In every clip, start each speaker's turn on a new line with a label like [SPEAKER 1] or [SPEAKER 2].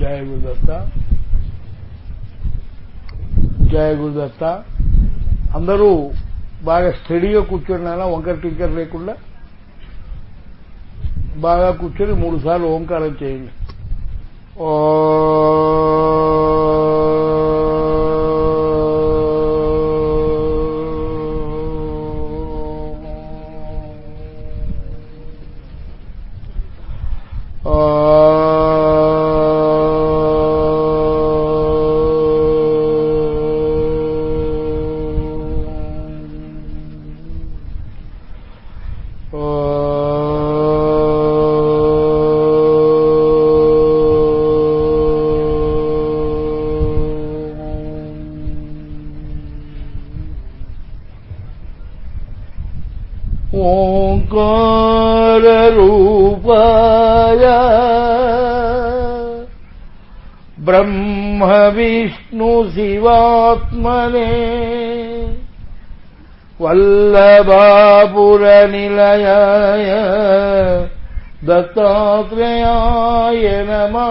[SPEAKER 1] జయ గురుదత్త జయ గురుదత్త అందరూ బాగా స్టడీగా కూర్చొని వంకర టింకర్ లేకుండా బాగా కూర్చొని మూడు సార్లు ఓంకారం చేయండి ఓ ఓంకారూపాయ బ్రహ్మ విష్ణు శివాత్మనే వల్లభాపుర నిలయాయ దత్తాత్రేయాయ నమా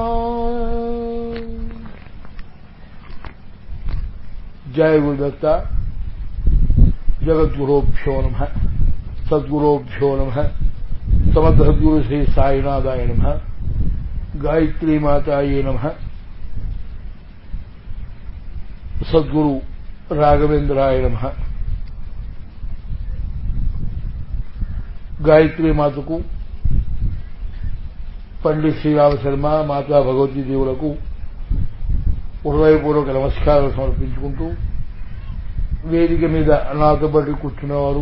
[SPEAKER 1] జయ గురుదత్త జగద్గురోభ్యో నమ సద్గురోభ్యో నమ సమద్గురు శ్రీ సాయినాథాయ నమ గాయత్రీ మాతాయే నమ సద్గురు రాఘవేంద్రాయ నమ గాయత్రీ మాతకు పండిత్ శ్రీరామ శర్మ మాతా భగవతీ దేవులకు హృదయపూర్వక నమస్కారాలు సమర్పించుకుంటూ వేదిక మీద నాతో పాటు కూర్చున్నవారు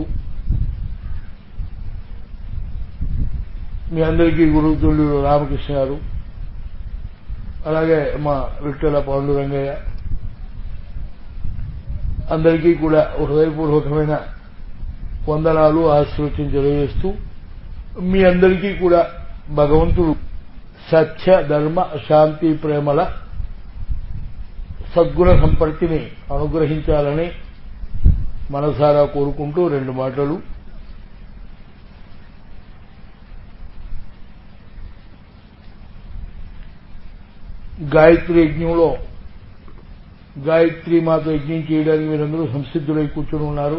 [SPEAKER 1] మీ అందరికీ గురుతుల్యుడు రామకృష్ణ గారు అలాగే మా విఠల పాండురంగయ్య అందరికీ కూడా హృదయపూర్వకమైన వందనాలు ఆశీర్వచనం తెలియజేస్తూ మీ అందరికీ కూడా భగవంతుడు సత్య ధర్మ శాంతి ప్రేమల సద్గుణ సంపత్తిని అనుగ్రహించాలని మనసారా కోరుకుంటూ రెండు మాటలు గాయత్రి యజ్ఞంలో గాయత్రి మాత యజ్ఞం చేయడానికి మీరందరూ సంసిద్ధులై కూర్చొని ఉన్నారు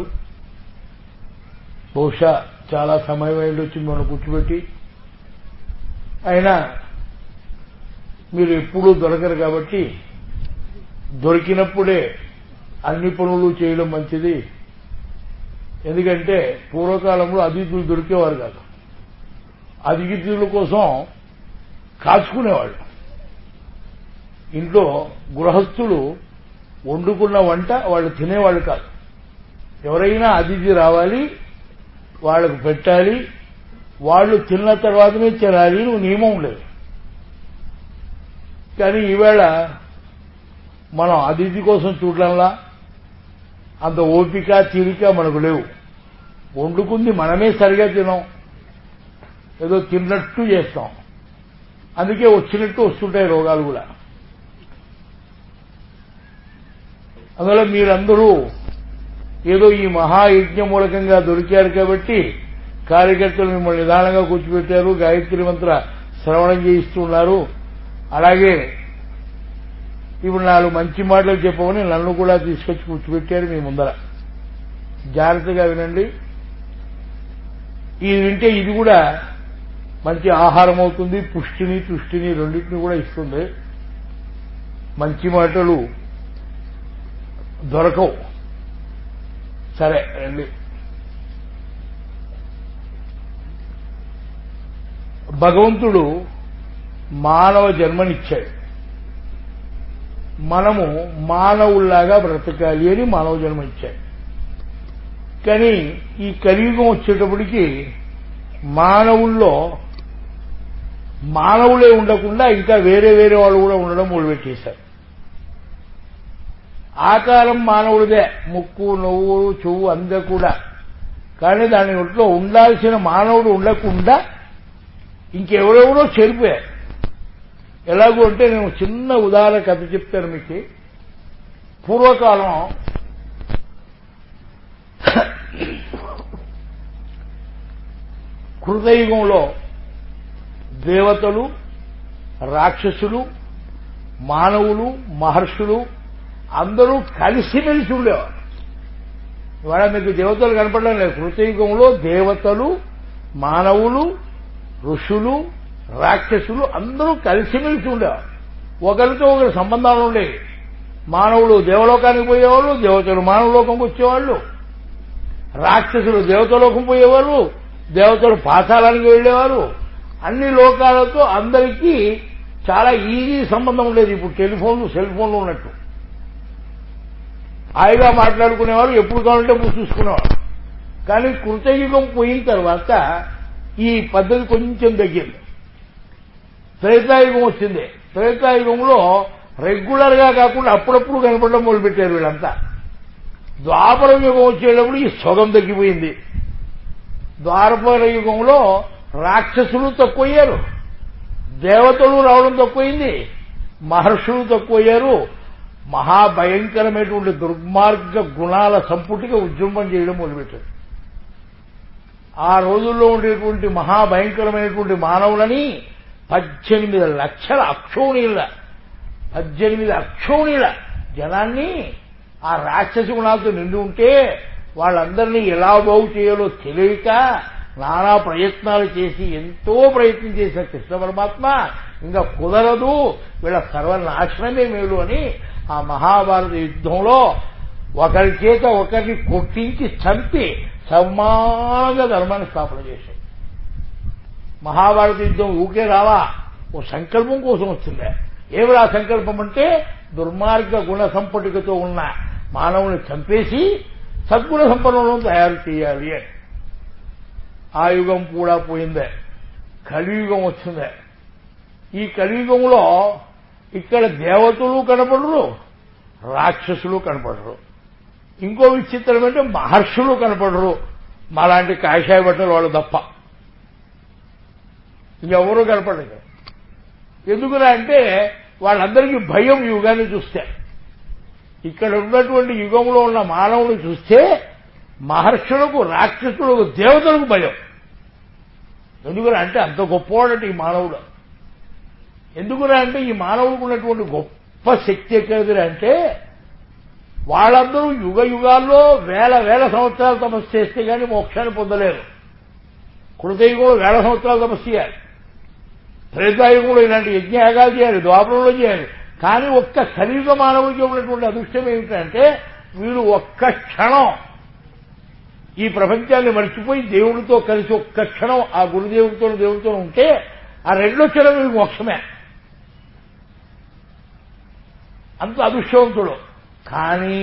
[SPEAKER 1] బహుశా చాలా సమయం అయింది వచ్చి మనం కూర్చోబెట్టి అయినా మీరు ఎప్పుడూ దొరకరు కాబట్టి దొరికినప్పుడే అన్ని పనులు చేయడం మంచిది ఎందుకంటే పూర్వకాలంలో అతిథులు దొరికేవారు కాదు అతిథుల కోసం కాచుకునేవాళ్ళు ఇంట్లో గృహస్థులు వండుకున్న వంట వాళ్ళు తినేవాళ్ళు కాదు ఎవరైనా అతిథి రావాలి వాళ్ళకు పెట్టాలి వాళ్ళు తిన్న తర్వాతనే తినాలి నువ్వు నియమం ఉండేది కానీ ఈవేళ మనం అతిథి కోసం చూడడంలా అంత ఓపిక తీరిక మనకు లేవు వండుకుంది మనమే సరిగా తినాం ఏదో తిన్నట్టు చేస్తాం అందుకే వచ్చినట్టు వస్తుంటాయి రోగాలు కూడా అందువల్ల మీరందరూ ఏదో ఈ మహాయజ్ఞ మూలకంగా దొరికారు కాబట్టి కార్యకర్తలు మిమ్మల్ని నిదానంగా కూర్చోబెట్టారు గాయత్రి మంత్ర శ్రవణం చేయిస్తున్నారు అలాగే ఇప్పుడు నాలుగు మంచి మాటలు చెప్పమని నన్ను కూడా తీసుకొచ్చి కూర్చోబెట్టారు మీ ముందర జాగ్రత్తగా వినండి ఇది వింటే ఇది కూడా మంచి ఆహారం అవుతుంది పుష్టిని తుష్టిని రెండింటిని కూడా ఇస్తుంది మంచి మాటలు దొరకవు సరే రండి భగవంతుడు మానవ జన్మనిచ్చాడు మనము మానవుల్లాగా బ్రతకాలి అని మానవ జన్మ ఇచ్చాడు కానీ ఈ కలియుగం వచ్చేటప్పటికి మానవుల్లో మానవులే ఉండకుండా ఇంకా వేరే వేరే వాళ్ళు కూడా ఉండడం మొదలుపెట్టేశారు ఆకారం మానవుడిదే ముక్కు నవ్వు చెవు అంద కూడా కానీ దాని ఒంట్లో ఉండాల్సిన మానవుడు ఉండకుండా ఇంకెవరెవరో చేరిపోయారు ఎలాగో అంటే నేను చిన్న ఉదాహరణ కథ చెప్తాను మీకు పూర్వకాలం కృతయుగంలో దేవతలు రాక్షసులు మానవులు మహర్షులు అందరూ కలిసిమెలిసి ఉండేవారు ఇవాళ మీకు దేవతలు కనపడడం లేదు కృతయుగంలో దేవతలు మానవులు ఋషులు రాక్షసులు అందరూ కలిసిమెలిసి ఉండేవారు ఒకరితో ఒకరి సంబంధాలు ఉండేవి మానవులు దేవలోకానికి పోయేవాళ్ళు దేవతలు మానవలోకంకి వచ్చేవాళ్ళు రాక్షసులు దేవతలోకం పోయేవాళ్ళు దేవతలు పాతాళానికి వెళ్ళేవారు అన్ని లోకాలతో అందరికీ చాలా ఈజీ సంబంధం ఉండేది ఇప్పుడు టెలిఫోన్లు సెల్ ఫోన్లు ఉన్నట్టు హాయిగా మాట్లాడుకునేవారు ఎప్పుడు కావాలంటే అప్పుడు చూసుకునేవారు కానీ కృతయుగం పోయిన తర్వాత ఈ పద్ధతి కొంచెం తగ్గింది త్రేతాయుగం వచ్చింది త్రేతాయుగంలో రెగ్యులర్ గా కాకుండా అప్పుడప్పుడు కనపడడం మొదలుపెట్టారు వీళ్ళంతా ద్వాపర యుగం వచ్చేటప్పుడు ఈ సొగం తగ్గిపోయింది ద్వాపర యుగంలో రాక్షసులు తక్కువయ్యారు దేవతలు రావడం తక్కువైంది మహర్షులు తక్కువయ్యారు మహాభయంకరమైనటువంటి దుర్మార్గ గుణాల సంపుటిగా ఉద్యమం చేయడం మొదలుపెట్టారు ఆ రోజుల్లో ఉండేటువంటి మహాభయంకరమైనటువంటి మానవులని పద్దెనిమిది లక్షల అక్షోణీల పద్దెనిమిది అక్షోణీల జనాన్ని ఆ రాక్షస గుణాలతో నిండి ఉంటే వాళ్ళందరినీ ఎలా బాగు చేయాలో తెలియక నానా ప్రయత్నాలు చేసి ఎంతో ప్రయత్నం చేసిన కృష్ణ పరమాత్మ ఇంకా కుదరదు వీళ్ళ సర్వనాశనమే మేలు అని ఆ మహాభారత యుద్ధంలో ఒకరి చేత ఒకరిని కొట్టించి చంపి సమానంగా ధర్మాన్ని స్థాపన చేశాడు మహాభారత యుద్ధం ఊకే రావా ఓ సంకల్పం కోసం వచ్చిందే ఏమిరా సంకల్పం అంటే దుర్మార్గ గుణ సంపటికతో ఉన్న మానవుని చంపేసి సద్గుణ సంపన్నులను తయారు చేయాలి అని ఆ యుగం కూడా పోయిందే కలియుగం వచ్చిందే ఈ కలియుగంలో ఇక్కడ దేవతలు కనపడరు రాక్షసులు కనపడరు ఇంకో విచిత్రం అంటే మహర్షులు కనపడరు మాలాంటి కాషాయ బట్టలు వాళ్ళు తప్ప ఇంకెవరూ కనపడరు ఎందుకురా అంటే వాళ్ళందరికీ భయం ఈ యుగాన్ని చూస్తే ఇక్కడ ఉన్నటువంటి యుగంలో ఉన్న మానవుని చూస్తే మహర్షులకు రాక్షసులకు దేవతలకు భయం ఎందుకురా అంటే అంత గొప్పవాడట ఈ మానవుడు ఎందుకురా అంటే ఈ మానవుడికి ఉన్నటువంటి గొప్ప శక్తి ఎక్కడిదిరా అంటే వాళ్ళందరూ యుగ యుగాల్లో వేల వేల సంవత్సరాలు తపస్సు చేస్తే గానీ మోక్షాన్ని పొందలేరు కృతయుగంలో వేల సంవత్సరాలు తపస్సు చేయాలి త్రేతాయుగంలో ఇలాంటి యజ్ఞయాగాలు చేయాలి ద్వాపరంలో చేయాలి కానీ ఒక్క కలియుగ మానవుడికి ఉన్నటువంటి అదృష్టం ఏమిటంటే వీడు ఒక్క క్షణం ఈ ప్రపంచాన్ని మర్చిపోయి దేవుడితో కలిసి ఒక్క క్షణం ఆ గురుదేవుడితో దేవుడితో ఉంటే ఆ రెండో క్షణం వీడికి మోక్షమే అంత అదృష్టవంతుడు కానీ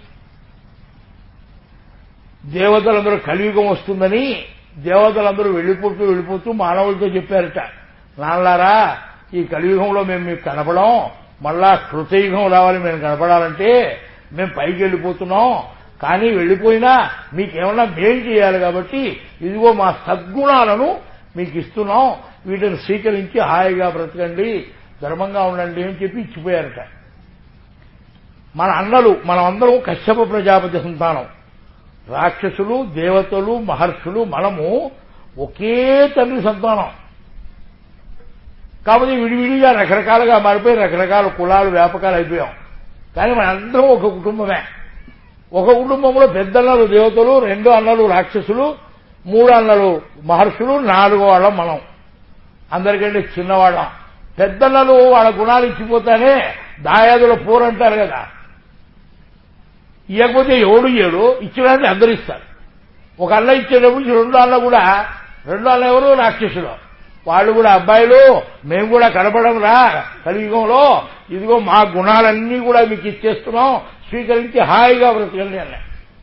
[SPEAKER 1] దేవతలందరూ కలియుగం వస్తుందని దేవతలందరూ వెళ్ళిపోతూ వెళ్ళిపోతూ మానవులతో చెప్పారట నాన్నలారా ఈ కలియుగంలో మేము మీకు కనపడం మళ్ళా కృతయుగం రావాలి మేము కనపడాలంటే మేము పైకి వెళ్ళిపోతున్నాం కానీ వెళ్ళిపోయినా మీకేమన్నా మేలు చేయాలి కాబట్టి ఇదిగో మా సద్గుణాలను మీకు ఇస్తున్నాం వీటిని స్వీకరించి హాయిగా బ్రతకండి ధర్మంగా ఉండండి అని చెప్పి ఇచ్చిపోయారట మన అన్నలు మనమందరం కశ్యప ప్రజాపతి సంతానం రాక్షసులు దేవతలు మహర్షులు మనము ఒకే తండ్రి సంతానం కాబట్టి విడివిడిగా రకరకాలుగా మారిపోయి రకరకాల కులాలు వ్యాపకాలు అయిపోయాం కానీ మనందరం ఒక కుటుంబమే ఒక కుటుంబంలో పెద్దన్నలు దేవతలు రెండు అన్నలు రాక్షసులు మూడు అన్నలు మహర్షులు నాలుగో వాళ్ళం మనం అందరికంటే చిన్నవాళ్ళం పెద్దన్నలు వాళ్ళ గుణాలు ఇచ్చిపోతానే దాయాదుల పోరు అంటారు కదా ఇవ్వకపోతే ఎవడు ఇయ్యడు ఇచ్చడానికి అందరు ఇస్తారు ఒక అన్న ఇచ్చేటప్పుడు రెండు అన్న కూడా రెండు అన్న ఎవరు రాక్షసులు వాళ్ళు కూడా అబ్బాయిలు మేము కూడా కనపడం రా కలియుగంలో ఇదిగో మా గుణాలన్నీ కూడా మీకు ఇచ్చేస్తున్నాం స్వీకరించి హాయిగా బ్రతకండి అన్న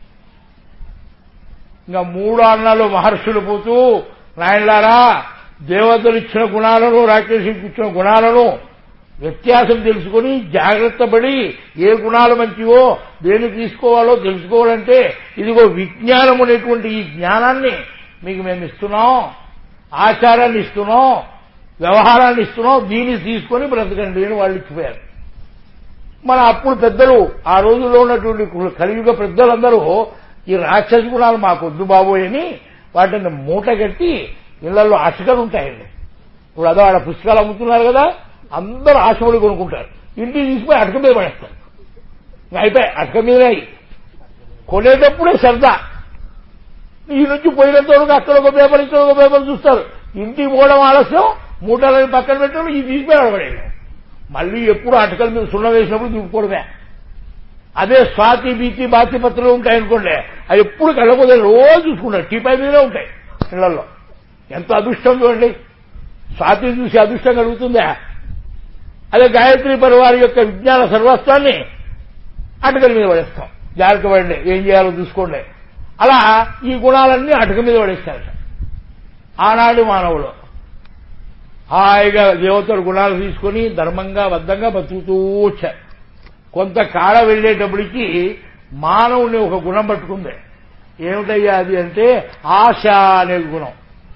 [SPEAKER 1] ఇంకా మూడు అన్నలు మహర్షులు పోతూ నాయనలారా దేవతలు ఇచ్చిన గుణాలను రాక్షసులకు ఇచ్చిన గుణాలను వ్యత్యాసం తెలుసుకుని జాగ్రత్త పడి ఏ గుణాలు మంచివో దేన్ని తీసుకోవాలో తెలుసుకోవాలంటే ఇదిగో విజ్ఞానం అనేటువంటి ఈ జ్ఞానాన్ని మీకు మేము ఇస్తున్నాం ఆచారాన్ని ఇస్తున్నాం వ్యవహారాన్ని ఇస్తున్నాం దీన్ని తీసుకొని బ్రతకండి అని వాళ్ళు ఇచ్చిపోయారు మన అప్పుడు పెద్దలు ఆ రోజుల్లో ఉన్నటువంటి కలియుగ పెద్దలందరూ ఈ రాక్షస గుణాలు మాకు వద్దు బాబోయ్ అని వాటిని మూట కట్టి ఇళ్లలో అటకలు ఉంటాయండి ఇప్పుడు అదో ఆడ పుస్తకాలు అమ్ముతున్నారు కదా అందరూ ఆశపడి కొనుక్కుంటారు ఇంటికి తీసుకుపోయి అటక మీద పడేస్తారు ఇంకా అయిపోయి అటక మీద కొనేటప్పుడే సరదా ఈ నుంచి పోయినంత వరకు అక్కడ ఒక పేపర్ ఇక్కడ ఒక పేపర్ చూస్తారు ఇంటికి పోవడం ఆలస్యం మూటలని పక్కన పెట్టడం ఇది తీసుకుపోయి ఆడపడేయడం మళ్ళీ ఎప్పుడు అటకల మీద సున్న వేసినప్పుడు దింపుకోవడమే అదే స్వాతి బీతి బాతి పత్రాలు ఉంటాయనుకోండి అవి ఎప్పుడు కళ్ళపోతే రోజు చూసుకుంటారు టీపై మీదే ఉంటాయి ఇళ్లలో ఎంత అదృష్టం చూడండి స్వాతి చూసి అదృష్టం కలుగుతుందా అదే గాయత్రి పరివారి యొక్క విజ్ఞాన సర్వస్వాన్ని అటకల మీద పడేస్తాం జాగ్రత్త పడండి ఏం చేయాలో చూసుకోండి అలా ఈ గుణాలన్నీ అటక మీద పడేస్తారు ఆనాడు మానవులు హాయిగా దేవతల గుణాలు తీసుకొని ధర్మంగా బద్ధంగా బతుకుతూ వచ్చారు కొంతకాల వెళ్ళేటప్పటికి మానవుని ఒక గుణం పట్టుకుంది ఏమిటయ్యా అది అంటే ఆశ అనే గుణం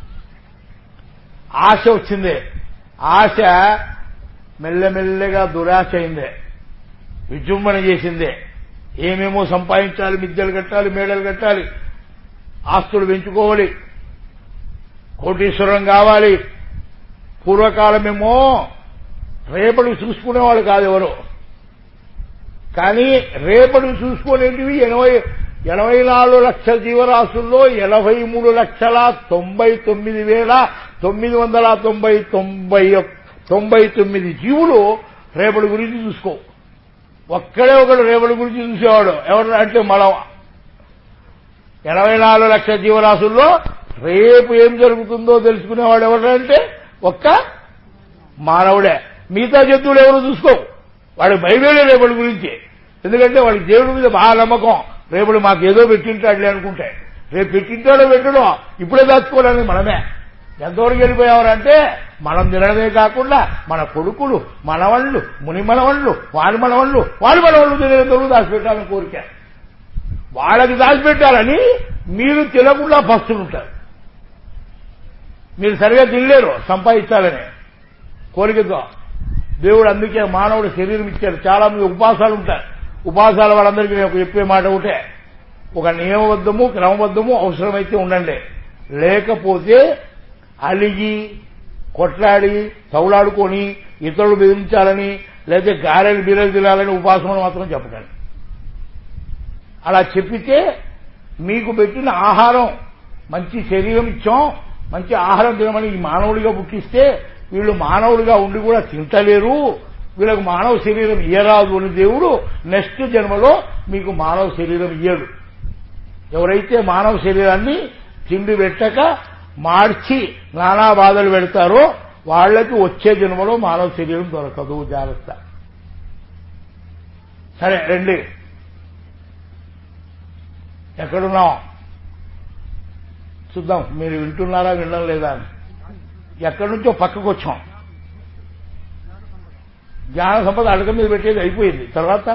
[SPEAKER 1] ఆశ వచ్చింది ఆశ మెల్లమెల్లగా దురాశ అయింది విజృంభణ చేసింది ఏమేమో సంపాదించాలి మిద్దెలు కట్టాలి మేడలు కట్టాలి ఆస్తులు పెంచుకోవాలి కోటీశ్వరం కావాలి పూర్వకాలమేమో రేపటి చూసుకునేవాళ్ళు కాదు ఎవరు కానీ రేపటి చూసుకునేటివి ఎనభై ఎనభై నాలుగు లక్షల జీవరాశుల్లో ఎనభై మూడు లక్షల తొంభై తొమ్మిది వేల తొమ్మిది వందల తొంభై తొంభై తొంభై తొమ్మిది జీవులు రేపటి గురించి చూసుకో ఒక్కడే ఒకడు రేపటి గురించి చూసేవాడు ఎవరు అంటే మనం ఎనభై నాలుగు లక్షల జీవరాశుల్లో రేపు ఏం జరుగుతుందో తెలుసుకునేవాడు ఎవరంటే ఒక్క మానవుడే మిగతా జంతువులు ఎవరు చూసుకో వాడు భయమేలే రేపటి గురించి ఎందుకంటే వాడికి దేవుడి మీద బాగా నమ్మకం రేపుడు మాకు ఏదో పెట్టింటాడులే అనుకుంటే రేపు పెట్టింటాడో పెట్టడో ఇప్పుడే దాచుకోవడానికి మనమే ఎంతవరకు వెళ్ళిపోయావారంటే మనం తినడమే కాకుండా మన కొడుకులు మనవళ్ళు ముని మనవళ్ళు వారి మనవళ్ళు వారి మనవళ్ళు తినేంతవరకు దాచిపెట్టాలని కోరిక వాళ్ళకి దాచిపెట్టాలని మీరు తినకుండా పస్తులుంటారు మీరు సరిగా తినలేరు సంపాదించాలని కోరికతో దేవుడు అందుకే మానవుడు శరీరం ఇచ్చాడు చాలా మంది ఉపాసాలు ఉంటారు ఉపాసాల వాళ్ళందరికీ నేను చెప్పే మాట ఒకటే ఒక నియమబద్ధము క్రమబద్ధము అవసరమైతే ఉండండి లేకపోతే అలిగి కొట్లాడి తౌలాడుకొని ఇతరులు బెదిరించాలని లేదా గారెలు బీరెలు తినాలని ఉపాసనలు మాత్రం చెప్పకండి అలా చెప్పితే మీకు పెట్టిన ఆహారం మంచి శరీరం ఇచ్చాం మంచి ఆహారం తినమని ఈ మానవుడిగా పుట్టిస్తే వీళ్ళు మానవుడిగా ఉండి కూడా తింటలేరు వీళ్ళకు మానవ శరీరం ఇయ్యరాదు అని దేవుడు నెక్స్ట్ జన్మలో మీకు మానవ శరీరం ఇయ్యడు ఎవరైతే మానవ శరీరాన్ని తిండి పెట్టక మార్చి నానా బాధలు పెడతారో వాళ్ళకి వచ్చే జన్మలో మానవ శరీరం దొరకదు జాగ్రత్త సరే రండి ఎక్కడున్నాం చూద్దాం మీరు వింటున్నారా వినడం లేదా అని ఎక్కడి నుంచో పక్కకు వచ్చాం జ్ఞాన సంపద అడగ మీద పెట్టేది అయిపోయింది తర్వాత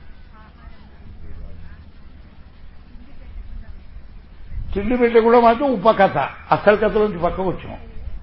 [SPEAKER 1] తిండి పెట్టే కూడా మాత్రం ఉపకథ అసలు కథ నుంచి పక్కకు వచ్చాం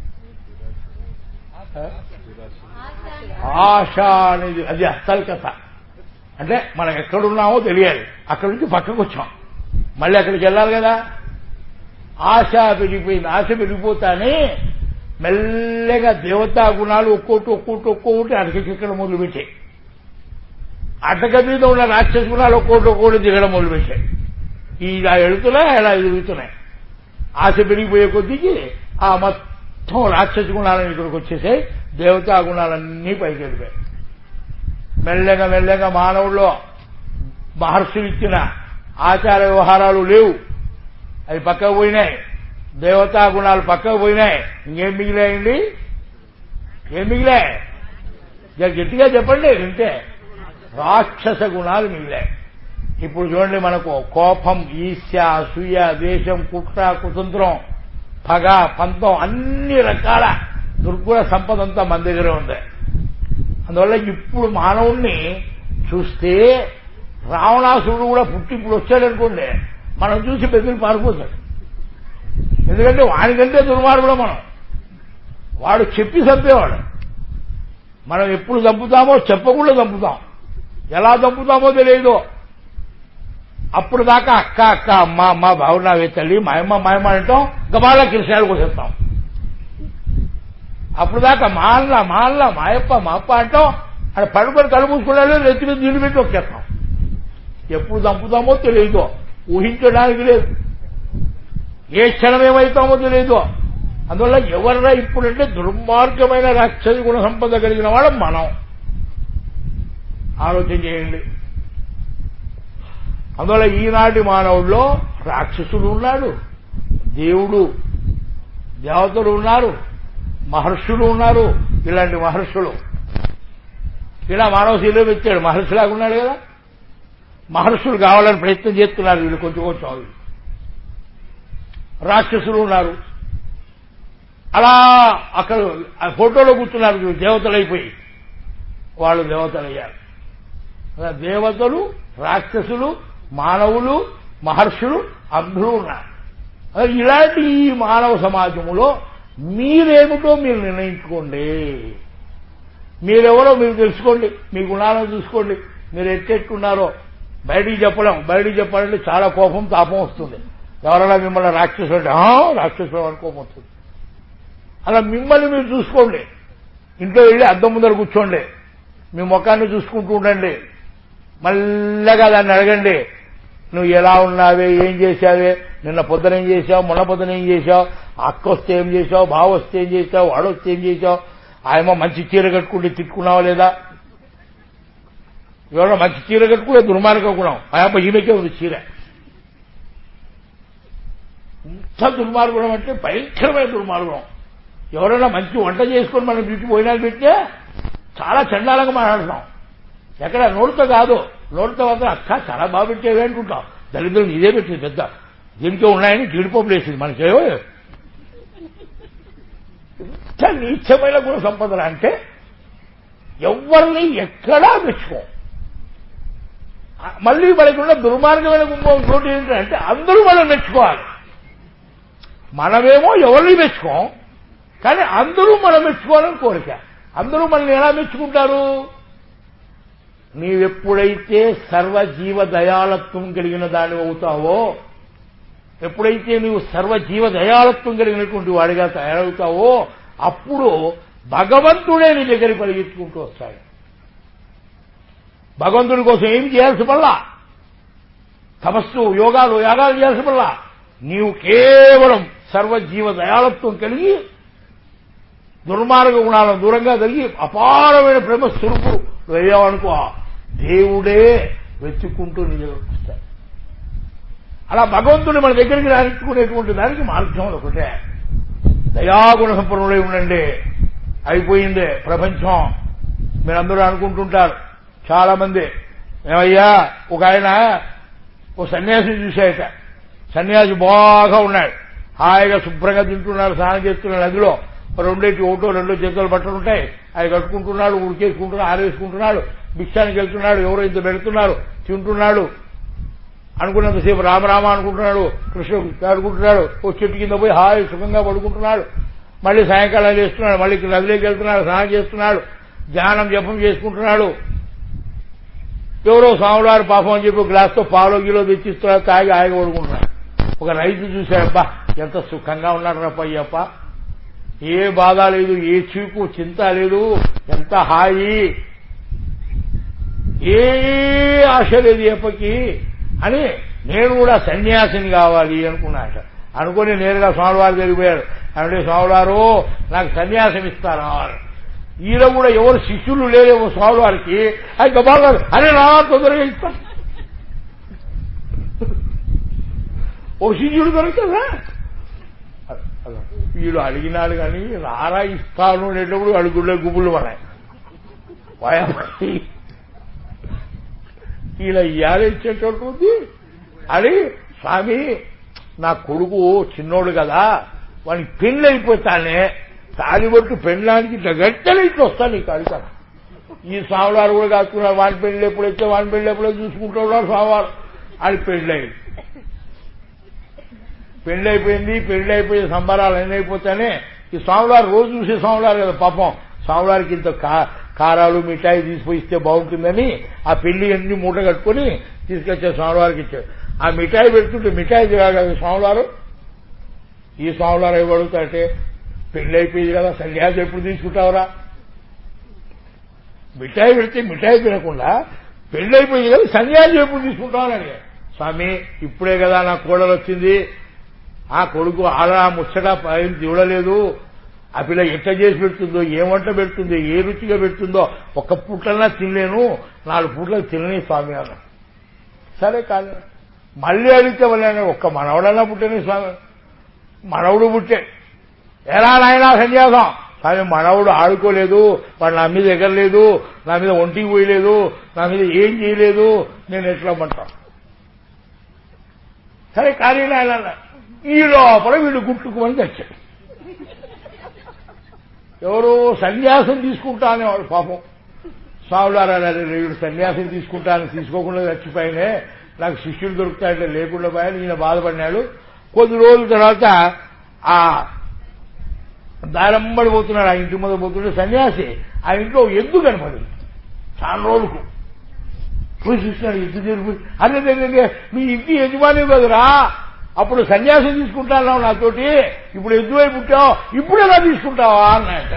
[SPEAKER 1] ఆశ అనేది అది అసలు కథ అంటే మనం ఎక్కడున్నామో తెలియాలి అక్కడి నుంచి పక్కకు వచ్చాం మళ్ళీ అక్కడికి వెళ్ళాలి కదా ఆశ పెరిగిపోయింది ఆశ పెరిగిపోతానే మెల్లగా దేవతా గుణాలు ఒక్కోటి ఒక్కోటి ఒక్కోటి అటకెక్కడం మొదలుపెట్టాయి అటక మీద ఉన్న రాక్షస గుణాలు ఒక్కోటి ఒక్కోటి దిగడం మొదలుపెట్టాయి ఇలా వెళుతున్నాయి అలా ఎదుగుతున్నాయి ఆశ పెరిగిపోయే కొద్దికి ఆ మొత్తం రాక్షస గుణాలను ఇక్కడికి వచ్చేసాయి దేవతా గుణాలన్నీ పైకి వెళ్ళిపోయాయి మెల్లగా మెల్లగా మానవుల్లో మహర్షులు ఇచ్చిన ఆచార వ్యవహారాలు లేవు అవి పక్కకు పోయినాయి దేవతా గుణాలు పక్కకు పోయినాయి ఇంకేం మిగిలాయండి ఏం మిగిలాయి జర గట్టిగా చెప్పండి వింటే రాక్షస గుణాలు మిగిలాయి ఇప్పుడు చూడండి మనకు కోపం ఈర్ష్య అసూయ ద్వేషం కుట్ర కుతంత్రం పగ పంతం అన్ని రకాల దుర్గుణ సంపద అంతా మన దగ్గర ఉంది అందువల్ల ఇప్పుడు మానవుణ్ణి చూస్తే రావణాసురుడు కూడా పుట్టి ఇప్పుడు వచ్చాడనుకోండి మనం చూసి బెదిరి పారిపోతాడు ఎందుకంటే వాడికంటే దుర్మార్గుడు మనం వాడు చెప్పి చంపేవాడు మనం ఎప్పుడు చంపుతామో చెప్పకుండా చంపుతాం ఎలా చంపుతామో తెలియదు అప్పుడు దాకా అక్క అక్క అమ్మ అమ్మ బాగున్నావే తల్లి మాయమ్మ మాయమ్మ అంటాం గబాలా కిరసాలకు వచ్చేస్తాం అప్పుడు దాకా మాల్ల మాల్ల మాయప్ప మా అప్ప అంటాం అక్కడ పడుకొని కళ్ళు మూసుకున్నాడు నెత్తి మీద నీళ్లు పెట్టి వచ్చేస్తాం ఎప్పుడు చంపుతామో తెలియదు ఊహించడానికి లేదు ఏ క్షణం ఏమవుతామో తెలియదు అందువల్ల ఎవరైనా ఇప్పుడంటే దుర్మార్గమైన రాక్షస గుణ సంపద కలిగిన వాళ్ళం మనం ఆలోచన చేయండి అందువల్ల ఈనాటి మానవుల్లో రాక్షసుడు ఉన్నాడు దేవుడు దేవతలు ఉన్నారు మహర్షులు ఉన్నారు ఇలాంటి మహర్షులు ఇలా మానవ శీలం పెట్టాడు మహర్షిలాగా ఉన్నాడు కదా మహర్షులు కావాలని ప్రయత్నం చేస్తున్నారు వీళ్ళు కొంచెం కొంచెం వీళ్ళు. రాక్షసులు ఉన్నారు అలా అక్కడ ఆ ఫోటోలో కూర్చున్నారు చూడు, దేవతలు అయిపోయి వాళ్ళు దేవతలు అయ్యారు అలా దేవతలు రాక్షసులు మానవులు మహర్షులు అందరూ ఉన్నారు అదే ఇలాంటి ఈ మానవ సమాజంలో మీరేమిటో మీరు నిర్ణయించుకోండి మీరెవరో మీరు తెలుసుకోండి మీ గుణాలను చూసుకోండి మీరు ఎట్టెట్టున్నారో బయటికి చెప్పలేం బయటికి చెప్పాలంటే చాలా కోపం తాపం వస్తుంది ఎవరైనా మిమ్మల్ని రాక్షసులు అంటే "ఆ, రాక్షసులు అని కోపం వస్తుంది అలా మిమ్మల్ని మీరు చూసుకోండి ఇంట్లో వెళ్ళి అద్దం ముందర కూర్చోండి మీ ముఖాన్ని చూసుకుంటూ ఉండండి మల్లగా దాన్ని అడగండి నువ్వు ఎలా ఉన్నావే ఏం చేశావే నిన్న పొద్దున ఏం చేశావు మొన్న పొద్దున ఏం చేశావు అక్క వస్తే ఏం చేశావు బావ వస్తే ఏం చేశావు వాడు వస్తే ఏం చేశావు ఆయమ్మ మంచి చీర కట్టుకుంటే తిట్టుకున్నావా లేదా ఎవరో మంచి చీర కట్టుకుంటే దుర్మార్గం కూడా ఆయమ్మ ఈమెకే ఉంది చీర ఇంత దుర్మార్గుణం అంటే భయంకరమైన దుర్మార్గుణం ఎవరైనా మంచి వంట చేసుకొని మనం బ్యూటీ భోజనాలు పెడితే చాలా చండాలంగా మాట్లాడుతున్నాం ఎక్కడ నోటితో కాదు నోటితో మాత్రం అక్క చాలా బాగా పెట్టేవి అనుకుంటాం దరిద్రం ఇదే పెట్టింది పెద్ద దీనికే ఉన్నాయని జీడిపప్పులు వేసింది మనకి ఏవో ఇంత నీచమైన గుణ సంపదలు అంటే ఎవరిని ఎక్కడా మెచ్చుకోం మళ్ళీ మనకి ఉన్న దుర్మార్గమైన గుంపం ఇంకోటి ఏంటంటే అందరూ మనం మెచ్చుకోవాలి మనమేమో ఎవరిని మెచ్చుకోం కానీ అందరూ మనం మెచ్చుకోవాలని కోరిక అందరూ మనల్ని ఎలా మెచ్చుకుంటారు నీవెప్పుడైతే సర్వజీవ దయాళత్వం కలిగిన దాని అవుతావో ఎప్పుడైతే నువ్వు సర్వజీవ దయాళత్వం కలిగినటువంటి వాడిగా తయారవుతావో అప్పుడు భగవంతుడే నీ దగ్గరికి పరిగెత్తుకుంటూ వస్తాడు భగవంతుడి కోసం ఏం చేయాల్సి పల్లా తపస్సు యోగాలు యాగాలు చేయాల్సి పల్లా నీవు కేవలం సర్వజీవ దయాళత్వం కలిగి దుర్మార్గ గుణాలను దూరంగా కలిగి అపారమైన ప్రేమ స్వరూపు వెళ్ళావనుకో దేవుడే వెతుక్కుంటూ నీ దగ్గరకు వస్తాడు అలా భగవంతుడు మన దగ్గరికి రానిచ్చుకునేటువంటి దానికి మార్గం ఒకటే దయాగుణ సంపన్నులై ఉండండి అయిపోయింది ప్రపంచం మీరందరూ అనుకుంటుంటారు చాలా మంది ఏమయ్యా ఒక ఆయన ఓ సన్యాసిని చూశాయట సన్యాసి బాగా ఉన్నాడు హాయిగా శుభ్రంగా తింటున్నాడు స్నానం చేస్తున్నాడు నదిలో రెండేటి ఒకటో రెండో చేతులు బట్టలు ఉంటాయి అవి కట్టుకుంటున్నాడు ఉడికేసుకుంటున్నాడు ఆరేసుకుంటున్నాడు భిక్షానికి వెళ్తున్నాడు ఎవరో ఇంత పెడుతున్నారు తింటున్నాడు అనుకున్నంతసేపు రామరామ అనుకుంటున్నాడు కృష్ణ అనుకుంటున్నాడు ఓ చెట్టు కింద పోయి హాయి సుఖంగా పడుకుంటున్నాడు మళ్ళీ సాయంకాలం చేస్తున్నాడు మళ్ళీ నదిలోకి వెళ్తున్నాడు స్నానం చేస్తున్నాడు ధ్యానం జపం చేసుకుంటున్నాడు ఎవరో స్వామివారు పాపం అని చెప్పి గ్లాస్తో పాలో గిలో తెచ్చిస్తున్నాడు తాగి హాయిగా పడుకుంటున్నాడు ఒక రైతు చూశాడబ్బా ఎంత సుఖంగా ఉన్నాడు రప్పయ్యప్ప ఏ బాధ లేదు ఏ చీకు చింత లేదు ఎంత హాయి ఏ ఆశ లేదు ఎప్పకి అని నేను కూడా సన్యాసిని కావాలి అనుకున్నాట అనుకుని నేరుగా స్వామివారి దగ్గరికి పోయాడు అంటే స్వామివారు నాకు సన్యాసం ఇస్తారా ఈయన కూడా ఎవరు శిష్యులు లేరేమో స్వామివారికి ఆయన బాగా అరే రా తొందరగా ఇస్తా ఓ శిష్యుడు దొరుకుతుందా వీడు అడిగినాడు కానీ రారా ఇస్తాను అనేటప్పుడు అడుగులే గుబులు పడాయి భయపడి ఇలా ఇయ్యాలి ఇచ్చేటటువంటి అని స్వామి నా కొడుకు చిన్నోడు కదా వానికి పెళ్లి అయిపోతానే తాలిబొట్టు పెళ్ళడానికి ఇట్లా గట్టెలు ఇట్లా వస్తాను నీకు అడుగుతాను ఈ స్వామివారు కూడా కాసుకున్నారు వాని పెళ్లి ఎప్పుడైతే వాని పెళ్లి ఎప్పుడో చూసుకుంటున్నారు స్వామివారు అని పెళ్లి అయింది పెళ్లి అయిపోయింది పెళ్లి అయిపోయే సంబరాలు అన్నీ అయిపోతానే ఈ స్వామివారు రోజు చూసే స్వామివారు కదా పాపం స్వామివారికి ఇంత కారాలు మిఠాయి తీసుకుపోయి ఇస్తే బాగుంటుందని ఆ పెళ్లి అన్ని మూట కట్టుకుని తీసుకొచ్చే స్వామివారికి ఇచ్చాడు ఆ మిఠాయి పెడుతుంటే మిఠాయి కదా స్వామివారు ఈ స్వామివారు ఏమి అడుగుతారంటే పెళ్లి అయిపోయింది కదా సన్యాసి ఎప్పుడు తీసుకుంటావురా మిఠాయి పెడితే మిఠాయి తినకుండా పెళ్ళైపోయి కదా సన్యాసి ఎప్పుడు తీసుకుంటామని అడిగాడు స్వామి ఇప్పుడే కదా నా కోడలు వచ్చింది ఆ కొడుకు ఆడ ముచ్చట పైన చూడలేదు ఆ పిల్ల ఎట్ట చేసి పెడుతుందో ఏ వంట పెడుతుందో ఏ రుచిగా పెడుతుందో ఒక్క పూటన్నా తినలేను నాలుగు పూటలకు తినని స్వామి అన్న సరే కాదు మళ్ళీ అడిగితే వాళ్ళని ఒక్క మనవడన్నా పుట్టని స్వామి మనవడు పుట్టే ఎలా నాయనా సన్యాసం కానీ మనవడు ఆడుకోలేదు వాడు నా మీద ఎగరలేదు నా మీద ఒంటికి పోయలేదు నా మీద ఏం చేయలేదు నేను ఎట్లా అమ్మంటా సరే కానీ నాయన ఈ లోపల వీడు గుట్టుకుని తెచ్చాడు ఎవరు సన్యాసం తీసుకుంటా అనేవాడు పాపం స్వాములారా వీడు సన్యాసం తీసుకుంటాను తీసుకోకుండా చచ్చిపోయినే నాకు శిష్యులు దొరుకుతాయంటే లేకుండా పోయాను ఈయన బాధపడినాడు కొద్ది రోజుల తర్వాత ఆ దారంబడి పోతున్నాడు ఆ ఇంటి మీద పోతుంటే సన్యాసి ఆ ఇంట్లో ఎద్దు కనపడింది చాలా రోజులకు పోయి చూసినాడు ఎద్దు జరిపి అదే అదే మీ ఇంటి యజమాని కదరా అప్పుడు సన్యాసం తీసుకుంటాను నాతోటి ఇప్పుడు ఎద్దువై పుట్టావు ఇప్పుడు ఎలా తీసుకుంటావా అన్నాయట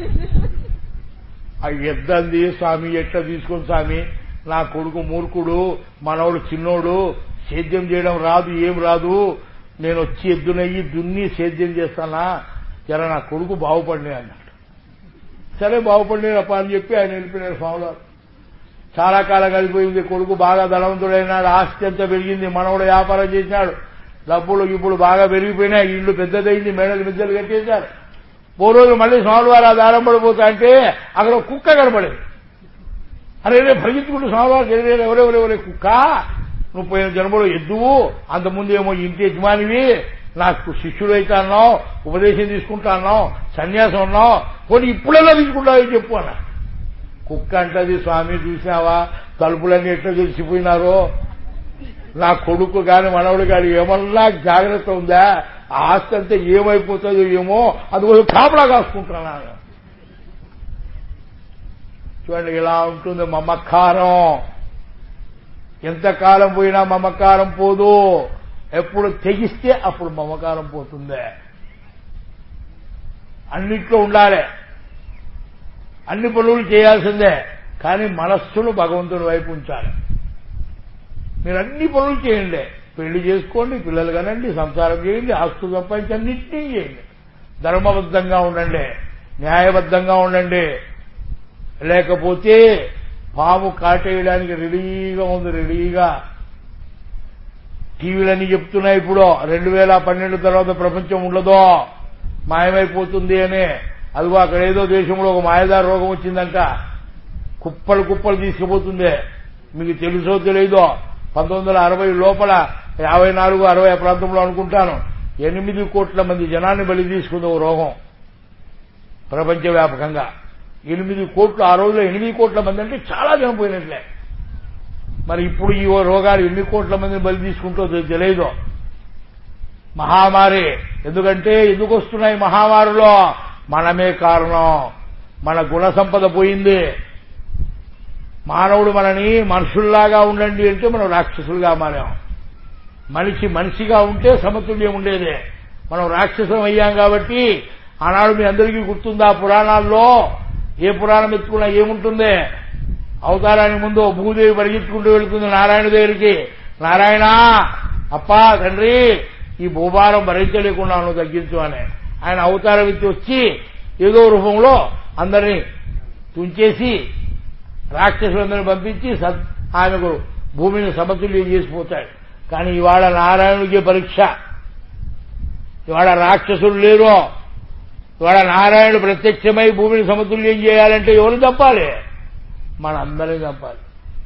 [SPEAKER 1] ఆ ఎద్దంది స్వామి ఎట్లా తీసుకుని స్వామి నా కొడుకు మూర్ఖుడు మనవడు చిన్నోడు సేద్యం చేయడం రాదు ఏం రాదు నేను వచ్చి ఎద్దునయ్యి దున్ని సేద్యం చేస్తానా జర నా కొడుకు బాగుపడినా అన్నాడు సరే బాగుపడినప్ప అని చెప్పి ఆయన వెళ్ళిపోయినాడు స్వామివారు చాలా కాలం కలిపోయింది కొడుకు బాగా ధనవంతుడైనాడు ఆస్తి అంతా పెరిగింది మనవడు వ్యాపారం చేసినాడు డబ్బులు ఇప్పుడు బాగా పెరిగిపోయినాయి ఇల్లు పెద్దదైంది మేడలు మిద్దలు కట్టేశారు ఓ రోజు మళ్ళీ స్వామివారు ఆ దారం పడిపోతా అంటే అక్కడ ఒక కుక్క కనబడేది అరే రే పరిగెత్తుకుంటూ స్వామివారు జరిగే ఎవరెవరెవరే కుక్క నువ్వు పోయిన జన్మలో ఎద్దువు అంతకుముందు ఏమో ఇంటి యజమానివి నాకు శిష్యుడు అయితే అన్నావు ఉపదేశం తీసుకుంటా అన్నావు సన్యాసం అన్నావు కొన్ని ఇప్పుడెలా తీసుకుంటావు చెప్పు అన్న కుక్క అంటది స్వామి చూసావా తలుపులన్నీ ఎట్లా తెలిసిపోయినారో నా కొడుకు గాని మనవడు గాని ఏమన్నా జాగ్రత్త ఉందా ఆ ఆస్తి అంతా ఏమైపోతుందో ఏమో అందుకోసం కాపలా కాసుకుంటున్నాను చూడండి ఇలా ఉంటుంది మమకారం ఎంతకాలం పోయినా మమకారం పోదు ఎప్పుడు తెగిస్తే అప్పుడు మమకారం పోతుంది అన్నిట్లో ఉండాలి అన్ని పనులు చేయాల్సిందే కానీ మనస్సును భగవంతుని వైపు ఉంచాలి మీరు అన్ని పనులు చేయండి పెళ్లి చేసుకోండి పిల్లలు కనండి సంసారం చేయండి ఆస్తు సంపాదించి అన్నింటినీ చేయండి ధర్మబద్ధంగా ఉండండి న్యాయబద్ధంగా ఉండండి లేకపోతే పాము కాటేయడానికి రెడీగా ఉంది రెడీగా టీవీలన్నీ చెప్తున్నాయి ఇప్పుడు రెండు వేల పన్నెండు తర్వాత ప్రపంచం ఉండదో మాయమైపోతుంది అని అదిగో అక్కడ ఏదో దేశంలో ఒక మాయదార రోగం వచ్చిందంట కుప్పలు కుప్పలు తీసుకుపోతుంది మీకు తెలుసో తెలియదో పంతొమ్మిది వందల అరవై లోపల యాభై నాలుగు అరవై ప్రాంతంలో అనుకుంటాను ఎనిమిది కోట్ల మంది జనాన్ని బలి తీసుకుంది ఓ రోగం ప్రపంచవ్యాపకంగా ఎనిమిది కోట్లు ఆ రోజులో ఎనిమిది కోట్ల మంది అంటే చాలా చనిపోయినట్లే మరి ఇప్పుడు ఈ రోగాలు ఎన్ని కోట్ల మందిని బలి తీసుకుంటో తెలియదు మహామారి ఎందుకంటే ఎందుకు వస్తున్నాయి మహామారిలో మనమే కారణం మన గుణ సంపద పోయింది మానవుడు మనని మనుషుల్లాగా ఉండండి అంటే మనం రాక్షసులుగా మారాం మనిషి మనిషిగా ఉంటే సమతుల్యం ఉండేదే మనం రాక్షసం అయ్యాం కాబట్టి ఆనాడు మీ అందరికీ గుర్తుందా పురాణాల్లో ఏ పురాణం ఎత్తుకున్నా ఏముంటుంది అవతారానికి ముందు భూదేవి పరిగెత్తుకుంటూ వెళుతుంది నారాయణ దగ్గరికి నారాయణ అప్పా తండ్రి ఈ భూభారం భరించలేకుండా నువ్వు తగ్గించు అని ఆయన అవతారం ఎత్తి వచ్చి ఏదో రూపంలో అందరినీ తుంచేసి రాక్షసులందరినీ పంపించి ఆమెకు భూమిని సమతుల్యం చేసిపోతాడు కానీ ఇవాళ నారాయణుడికి పరీక్ష ఇవాళ రాక్షసులు లేరు ఇవాళ నారాయణుడు ప్రత్యక్షమై భూమిని సమతుల్యం చేయాలంటే ఎవరు తప్పాలి మనందరినీ చంపాలి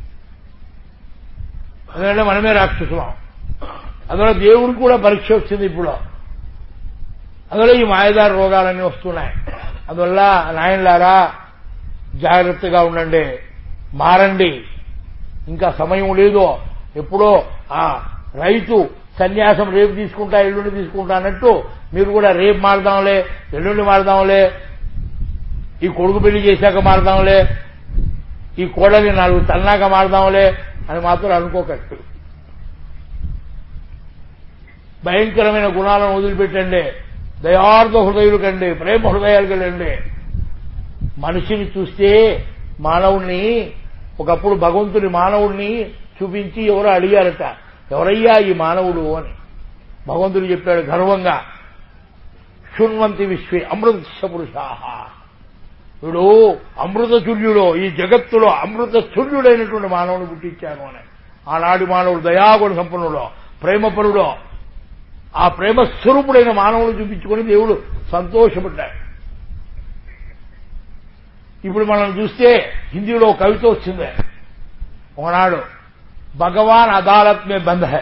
[SPEAKER 1] ఎందుకంటే మనమే రాక్షసులం అందువల్ల దేవుడు కూడా పరీక్ష వచ్చింది ఇప్పుడు అందువల్ల ఈ మాయదార రోగాలన్నీ వస్తున్నాయి అందువల్ల నాయనలారా జాగ్రత్తగా ఉండండి మారండి ఇంకా సమయం లేదు ఎప్పుడో ఆ రైతు సన్యాసం రేపు తీసుకుంటా ఎల్లుండి తీసుకుంటా అన్నట్టు మీరు కూడా రేపు మారదాంలే ఎల్లుండి మారదాంలే ఈ కొడుకు పెళ్లి చేశాక మారదాంలే ఈ కోడలి నాలుగు తన్నాక మారదాంలే అని మాత్రం అనుకోకట్టు భయంకరమైన గుణాలను వదిలిపెట్టండి దయార్థ హృదయులు కండి ప్రేమ హృదయాలు కలిగండి మనిషిని చూస్తే మానవుణ్ణి ఒకప్పుడు భగవంతుని మానవుణ్ణి చూపించి ఎవరో అడిగారట ఎవరయ్యా ఈ మానవుడు అని భగవంతుడు చెప్పాడు గర్వంగా శృణ్వంతి విశ్వే అమృత పురుషాహ వీడు అమృత తుల్యుడు ఈ జగత్తులో అమృత తుల్యుడైనటువంటి మానవుని పుట్టించాను అని ఆనాటి మానవుడు దయాగుణ సంపన్నుడు ప్రేమపరుడు ఆ ప్రేమ స్వరూపుడైన మానవుడు చూపించుకొని దేవుడు సంతోషపడ్డాడు ఇప్పుడు మనం చూస్తే హిందీలో కవిత వచ్చింది ఒకనాడు భగవాన్ అదాలత్ మే బంద్ హై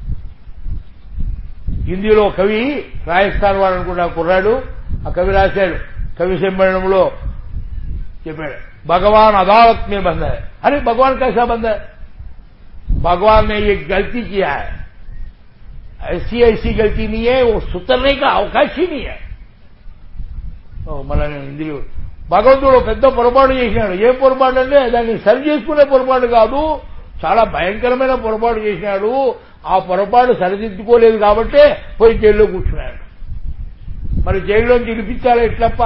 [SPEAKER 1] హిందీలో కవి రాజస్థాన్ వాడు అనుకున్న కుర్రాడు ఆ కవి రాశాడు కవి సమ్మేళనంలో చెప్పాడు भगवान अदालत में बंद है अरे भगवान कैसा बंद है भगवान ने ये गलती किया है ऐसी ऐसी गलती नहीं है वो सुतरने का अवकाश ही नहीं है ఓ, మళ్ళా నేను హిందీలో భగవంతుడు పెద్ద పొరపాటు చేసినాడు ఏ పొరపాటు అంటే దాన్ని సరి చేసుకునే పొరపాటు కాదు చాలా భయంకరమైన పొరపాటు చేసినాడు ఆ పొరపాటు సరిదిద్దుకోలేదు కాబట్టే పోయి జైల్లో కూర్చున్నాడు మరి జైల్లోంచి విడిపించాలి ఎట్లప్ప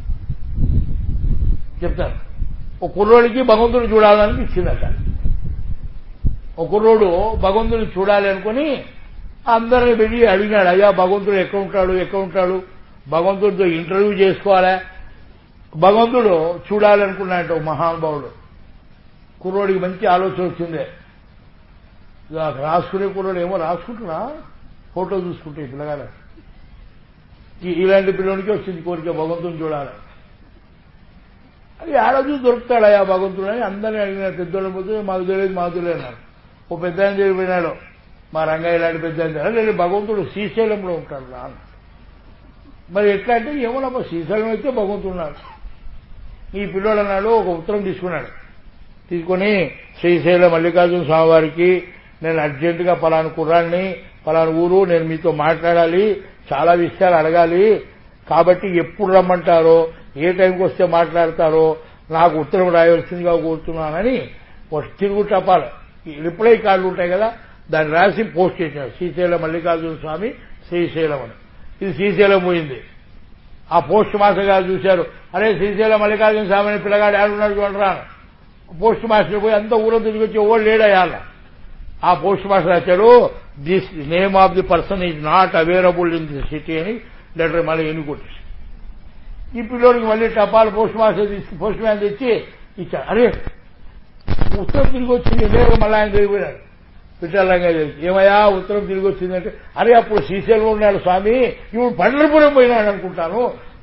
[SPEAKER 1] చెప్తాను ఒక కుర్రోడికి భగవంతుడు చూడాలని ఇచ్చిందట ఒక కుర్రోడు భగవంతుని చూడాలి అనుకుని అందరిని వెళ్ళి అడిగినాడు అయ్యా భగవంతుడు ఎక్కడ ఉంటాడు ఎక్కడ ఉంటాడు భగవంతుడితో ఇంటర్వ్యూ చేసుకోవాలా భగవంతుడు చూడాలనుకున్నాడు ఒక మహానుభావుడు కుర్రోడికి మంచి ఆలోచన వచ్చింది ఇక రాసుకునే కుర్రోడు ఏమో రాసుకుంటున్నా ఫోటో చూసుకుంటే ఈ పిల్లగాడు ఈ- ఇలాంటి పిల్లడికి వచ్చింది కోరిక భగవంతుని చూడాలి అది ఆడచూ దొరుకుతాడయా భగవంతుడు అని అందరినీ అడిగిన పెద్దోళ్ళ పోతే మాకు తెలియదు మాకు తెలియదు అన్నారు ఓ పెద్ద ఆయన దగ్గరికి పోయినాడు మా రంగయ్య ఇలాంటి పెద్ద ఆయన దగ్గర, లేదు భగవంతుడు శ్రీశైలంలో ఉంటాడు రా అన్నాడు. మరి ఎట్లా అంటే ఏమోనమ్మా శ్రీశైలం అయితే భగవంతుడు ఉన్నాడు ఈ పిల్లోడు అన్నాడు ఒక ఉత్తరం తీసుకున్నాడు తీసుకొని శ్రీశైలం మల్లికార్జున స్వామివారికి నేను అర్జెంటుగా పలాను కుర్రాన్ని పలాను ఊరు నేను మీతో మాట్లాడాలి చాలా విషయాలు అడగాలి కాబట్టి ఎప్పుడు రమ్మంటారో ఏ టైంకి వస్తే మాట్లాడతారో నాకు ఉత్తరం రాయవలసిందిగా కోరుతున్నానని ఒక తిరుగు టపాలు ఈ రిప్లై కార్డులు ఉంటాయి కదా దాన్ని రాసి పోస్ట్ చేశాడు శ్రీశైలం మల్లికార్జున స్వామి శ్రీశైలం అని ఇది శ్రీశైలం పోయింది ఆ పోస్ట్ మాస్టర్ గారు చూశారు అరే శ్రీశైలం మల్లికార్జున స్వామి అని పిల్లగాడు ఏడున్నాడు చూడరా అని. పోస్ట్ మాస్టర్ పోయి అంత ఊరం తిరిగి వచ్చి ఓళ్ళు లేడయాల ఆ పోస్ట్ మాస్టర్ వచ్చాడు this name of the person is not available in the city అని లెటర్ మళ్ళీ ఎన్ని కొట్టేసి ఈ పిల్లోడికి మళ్ళీ టపాల్ పోస్ట్ మాస్టర్ తీసి పోస్ట్ మ్యాన్ తెచ్చి ఇచ్చాడు అరే ఉత్తరం తిరిగి వచ్చింది నేను మళ్ళీ ఆయన తిరిగిపోయాడు పిట్టాలంగా ఏమయ్యా ఉత్తరం తిరిగి వచ్చిందంటే అరే అప్పుడు శ్రీశైలంలో ఉన్నాడు స్వామి ఇప్పుడు పండ్లపురం పోయినాడు అనుకుంటాను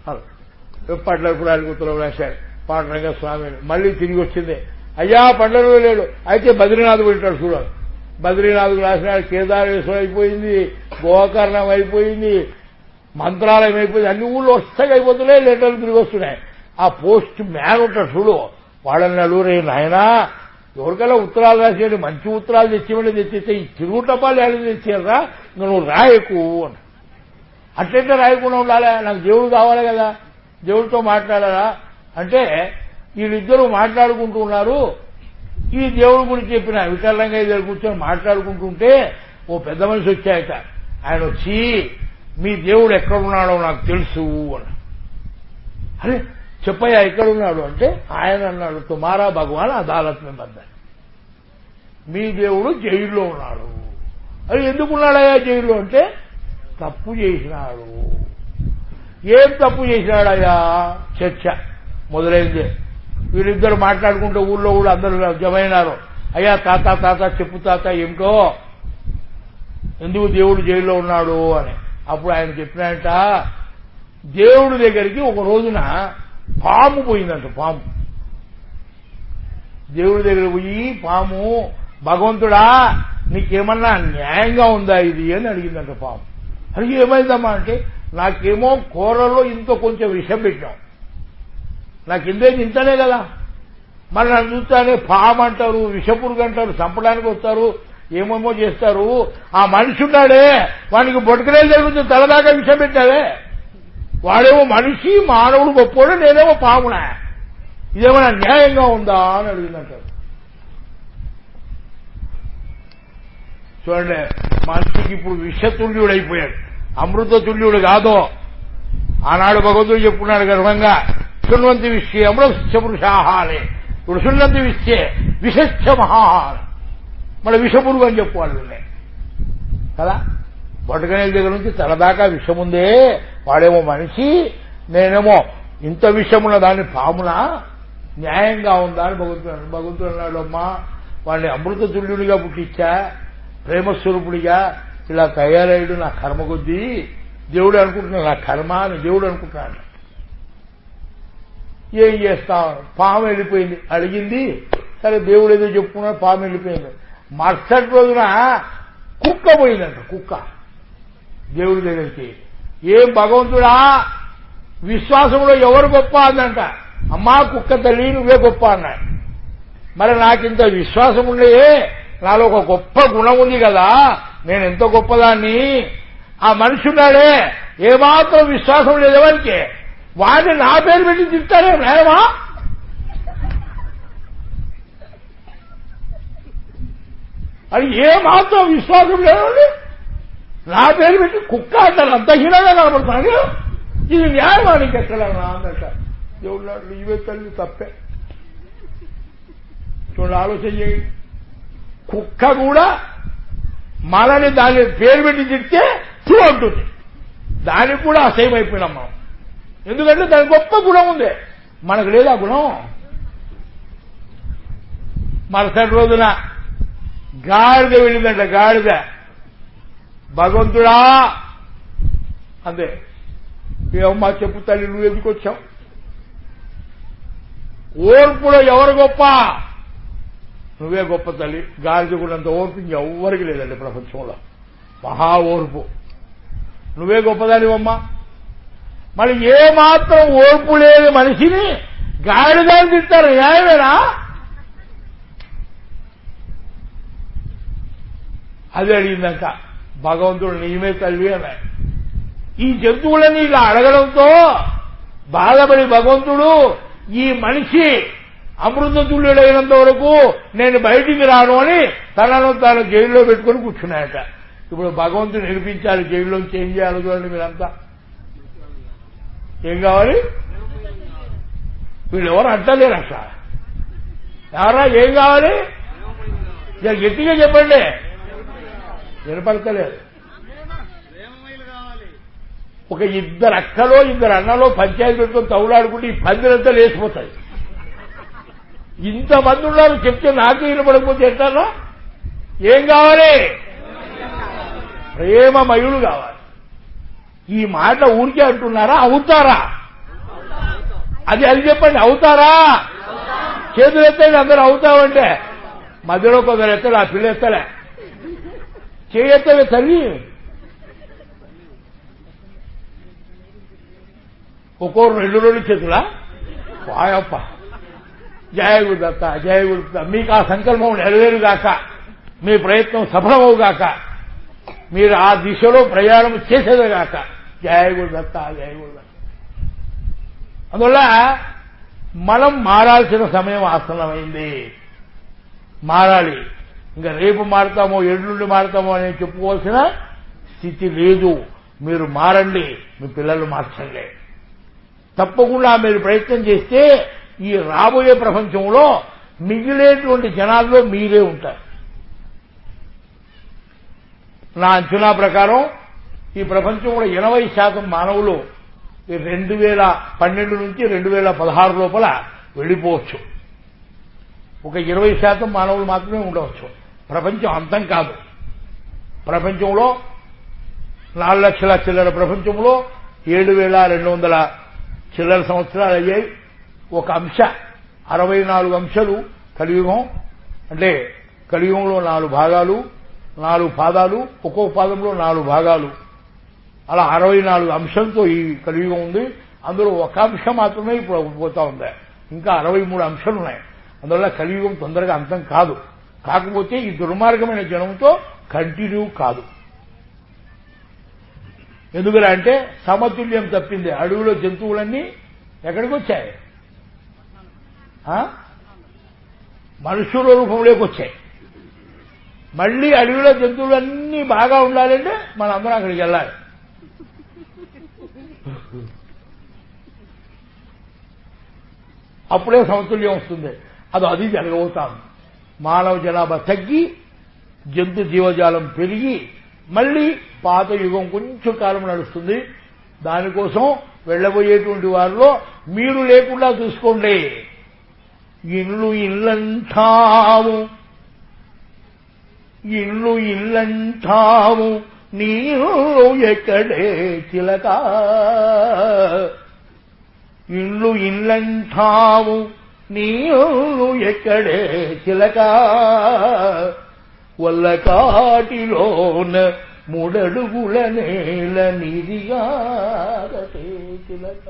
[SPEAKER 1] పండ్లపురానికి ఉత్తరం రాశాడు పాండరంగ స్వామి అని. మళ్ళీ తిరిగి వచ్చింది అయ్యా పండ్లపురం లేడు అయితే బద్రీనాథ్ పోయింటాడు చూడాలి బద్రీనాథ్ రాసినాడు కేదారేశ్వరం అయిపోయింది గోకర్ణం అయిపోయింది మంత్రాలయం అయిపోయింది అన్ని ఊళ్ళో వస్తాయి అయిపోతున్నాయి లెటర్లు తిరిగి వస్తున్నాయి ఆ పోస్ట్ మ్యాన్ ఉంటాడు చూడు వాళ్ళని నలుగురే నాయనా ఎవరికైనా ఉత్తరాలు రాసేయండి మంచి ఉత్తరాలు తెచ్చివ్వండి తెచ్చిస్తే ఈ తిరుగు టపాలు ఎలా తెచ్చారా ఇంకా నువ్వు రాయకు అని అట్లయితే రాయకుండా ఉండాలి నాకు దేవుడు కావాలి కదా దేవుడితో మాట్లాడాలా అంటే వీళ్ళిద్దరూ మాట్లాడుకుంటూ ఉన్నారు ఈ దేవుడి గురించి చెప్పిన వికలంగా ఇద్దరు కూర్చొని మాట్లాడుకుంటుంటే ఓ పెద్ద మనిషి వచ్చాయట ఆయన వచ్చి మీ దేవుడు ఎక్కడున్నాడో నాకు తెలుసు అని అరే చెప్పయ్యా ఎక్కడున్నాడు అంటే ఆయన అన్నాడు తుమారా భగవాన్ అదాలత్ మే బందర్ మీ దేవుడు జైల్లో ఉన్నాడు అది ఎందుకున్నాడయ్యా జైల్లో అంటే తప్పు చేసినాడు ఏం తప్పు చేసినాడయ్యా చర్చ మొదలైంది వీళ్ళిద్దరు మాట్లాడుకుంటే ఊళ్ళో కూడా అందరూ జమైనారు అయ్యా తాత తాత చెప్పు తాత ఏమిటో ఎందుకు దేవుడు జైల్లో ఉన్నాడు అని అప్పుడు ఆయన చెప్పినట్ట దేవుడి దగ్గరికి ఒక రోజున పాము పోయిందంట పాము దేవుడి దగ్గర పోయి పాము భగవంతుడా నీకేమన్నా న్యాయంగా ఉందా ఇది అని అడిగిందంట పాము అడిగి ఏమైందమ్మా అంటే నాకేమో కూరలో ఇంత కొంచెం విషం పెట్టాం నాకు ఇందేది ఇంతనే కదా మరి నన్ను చూస్తానే పాము అంటారు విషపురుగు అంటారు చంపడానికి వస్తారు ఏమేమో చేస్తారు ఆ మనిషి ఉన్నాడే వానికి బొటకలే జరుగుతుంది తలదాకా విషం పెట్టావే వాడేమో మనిషి మానవుడు గొప్పోడు నేనేమో పామునా ఇదేమైనా న్యాయంగా ఉందా అని అడిగిందంటారు చూడండి మనిషికి ఇప్పుడు విషతుల్యుడు అయిపోయాడు అమృత తుల్యుడు కాదు ఆనాడు భగవంతుడు చెప్పుకున్నాడు గర్వంగా శృణ్వంతి విషయ అమృత పురుషాహాలే ఋషులంతి విశ్చే విషశ్చ మహా మళ్ళీ విషపురుగు అని చెప్పుకోవాలి వీళ్ళే కదా బొటకనేల దగ్గర నుంచి తలదాకా విషముందే వాడేమో మనిషి నేనేమో ఇంత విషమున్న దాన్ని పామున న్యాయంగా ఉందా అని భగవంతుడు భగవంతుడు అన్నాడు అమ్మా వాడిని అమృత తుల్యుడిగా పుట్టించా ప్రేమస్వరూపుడిగా ఇలా తయారయ్యాడు నా కర్మ కొద్దీ దేవుడు అనుకుంటున్నాడు నా కర్మ అని దేవుడు అనుకుంటున్నాడు ఏం చేస్తాం పాము వెళ్ళిపోయింది అడిగింది సరే దేవుడు ఏదో చెప్పుకున్నాడు పాము వెళ్ళిపోయింది మరుసటి రోజున కుక్క పోయిందంట కుక్క దేవుడి దగ్గరికి ఏం భగవంతుడా విశ్వాసంలో ఎవరు గొప్ప అందంట అమ్మా కుక్క తల్లి నువ్వే గొప్ప అన్నాడు మరి నాకింత విశ్వాసం ఉండే నాలో ఒక గొప్ప గుణం ఉంది కదా నేను ఎంత గొప్పదాన్ని ఆ మనిషి ఉన్నాడే ఏమాత్రం విశ్వాసం లేదు ఎవరికి వాడిని నా పేరు పెట్టి తింటారే నేరమా అది ఏమాత్రం విశ్వాసం లేదు నా పేరు పెట్టి కుక్క అంటారు అంత హీనంగా కనపడతాను ఇది న్యాయమానికి ఎక్కడ అందట దేవుడు ఇవే తల్లి తప్పే చూడండి ఆలోచన చేయండి కుక్క కూడా మనని దాని పేరు పెట్టి తిడితే చూ అంటుంది దానికి కూడా అసహ్యం అయిపోయినాం మనం ఎందుకంటే దాని గొప్ప గుణం ఉంది మనకు లేదా గుణం మరుసటి రోజున గాడిద వెళ్ళిందంట గాడిద భగవంతుడా అంతే ఏమమ్మా చెప్పు తల్లి నువ్వు ఎందుకు వచ్చావు ఓర్పులో ఎవరు గొప్ప నువ్వే గొప్ప తల్లి గాడిద కూడా అంత ఓర్పు ఇంకెవ్వరికి లేదండి ప్రపంచంలో మహా ఓర్పు నువ్వే గొప్పదానివమ్మా మరి ఏ మాత్రం ఓర్పు లేని మనిషిని గాడిదాన్ని తింటారు న్యాయమేనా అది అడిగిందంట భగవంతుడు నీమే తల్లి అన్నాడు ఈ జంతువులని ఇలా అడగడంతో బాధపడి భగవంతుడు ఈ మనిషి అమృతతుల్యుడైనంత వరకు నేను బయటికి రాను అని తనను తాను జైల్లో పెట్టుకుని కూర్చున్నాయట ఇప్పుడు భగవంతుడు నిరూపించాలి జైల్లోంచి ఏం చేయాలి చూడండి మీరంతా ఏం కావాలి వీళ్ళు ఎవరు అంటలేరు అసలు ఎవరా ఏం కావాలి ఇక గట్టిగా చెప్పండి వినపడతలేదు ఒక ఇద్దరు అక్కలో ఇద్దరు అన్నలో పంచాయతీ పెట్టుకొని తౌలాడుకుంటే ఈ పందిరంతా లేచిపోతాయి ఇంతమంది ఉన్నారు చెప్తే నాకే వినపడకపోతే ఎట్టారా ఏం కావాలి ప్రేమమయులు కావాలి ఈ మాట ఊరికే అంటున్నారా అవుతారా అది అది చెప్పండి అవుతారా చేతులు ఎత్తండి అందరూ అవుతామంటే మధ్యలో కొందరు ఎత్తాడు ఆ పిల్ల ఎత్తలే చేయత్తవే తల్లి ఒక్కోరు రెండు రెండు చేతులా వాయప్ప జయ గురుదత్త జయ గురుదత్త మీకు ఆ సంకల్పం నెరవేరుగాక మీ ప్రయత్నం సఫలమవుగాక మీరు ఆ దిశలో ప్రయాణం చేసేదిగాక జయ గురుదత్త జయ గురుదత్త అందువల్ల మనం మారాల్సిన సమయం ఆసన్నమైంది మారాలి ఇంకా రేపు మారుతామో ఎల్లుండి మారుతామో అని చెప్పుకోవాల్సిన స్థితి లేదు మీరు మారండి మీ పిల్లలు మార్చండి తప్పకుండా మీరు ప్రయత్నం చేస్తే ఈ రాబోయే ప్రపంచంలో మిగిలేటువంటి జనాల్లో మీరే ఉంటారు నా అంచనా ప్రకారం ఈ ప్రపంచంలో ఎనభై శాతం మానవులు ఈ రెండు వేల పన్నెండు నుంచి రెండు వేల పదహారు లోపల వెళ్ళిపోవచ్చు ఒక ఇరవై శాతం మానవులు మాత్రమే ఉండవచ్చు ప్రపంచం అంతం కాదు ప్రపంచంలో నాలుగు లక్షల చిల్లర ప్రపంచంలో ఏడు వేల రెండు వందల చిల్లర సంవత్సరాలు అయ్యాయి ఒక అంశ అరవై నాలుగు అంశాలు కలియుగం అంటే కలియుగంలో నాలుగు భాగాలు నాలుగు పాదాలు ఒక్కొక్క పాదంలో నాలుగు భాగాలు అలా అరవై నాలుగు అంశంతో ఈ కలియుగం ఉంది అందులో ఒక అంశం మాత్రమే ఇప్పుడు పోతా ఉంది ఇంకా అరవై మూడు అంశాలు ఉన్నాయి అందువల్ల కలియుగం తొందరగా అంతం కాదు కాకపోతే ఈ దుర్మార్గమైన జనంతో కంటిన్యూ కాదు ఎందుకలా అంటే సమతుల్యం తప్పింది అడవిలో జంతువులన్నీ ఎక్కడికి వచ్చాయి ఆ? మనుషుల రూపంలోకి వచ్చాయి మళ్ళీ అడవిలో జంతువులన్నీ బాగా ఉండాలంటే మనం అందరం అక్కడికి వెళ్ళాలి అప్పుడే సమతుల్యం వస్తుంది అది అది జరగబోతాం మానవ జనాభా తగ్గి జంతు జీవజాలం పెరిగి మళ్ళీ పాత యుగం కొంచెం కాలం నడుస్తుంది దానికోసం వెళ్ళబోయేటువంటి వారిలో మీరు లేకుండా చూసుకోండి ఇల్లు ఇల్లంటాము ఇల్లు ఇల్లంటాము నీరు ఎక్కడే చిలక ఇల్లు ఇల్లంటాము నీరు ఎక్కడే చిలక వల్ల కాటిలోన మూడడుగుల నేల నిదిగాగటే చిలక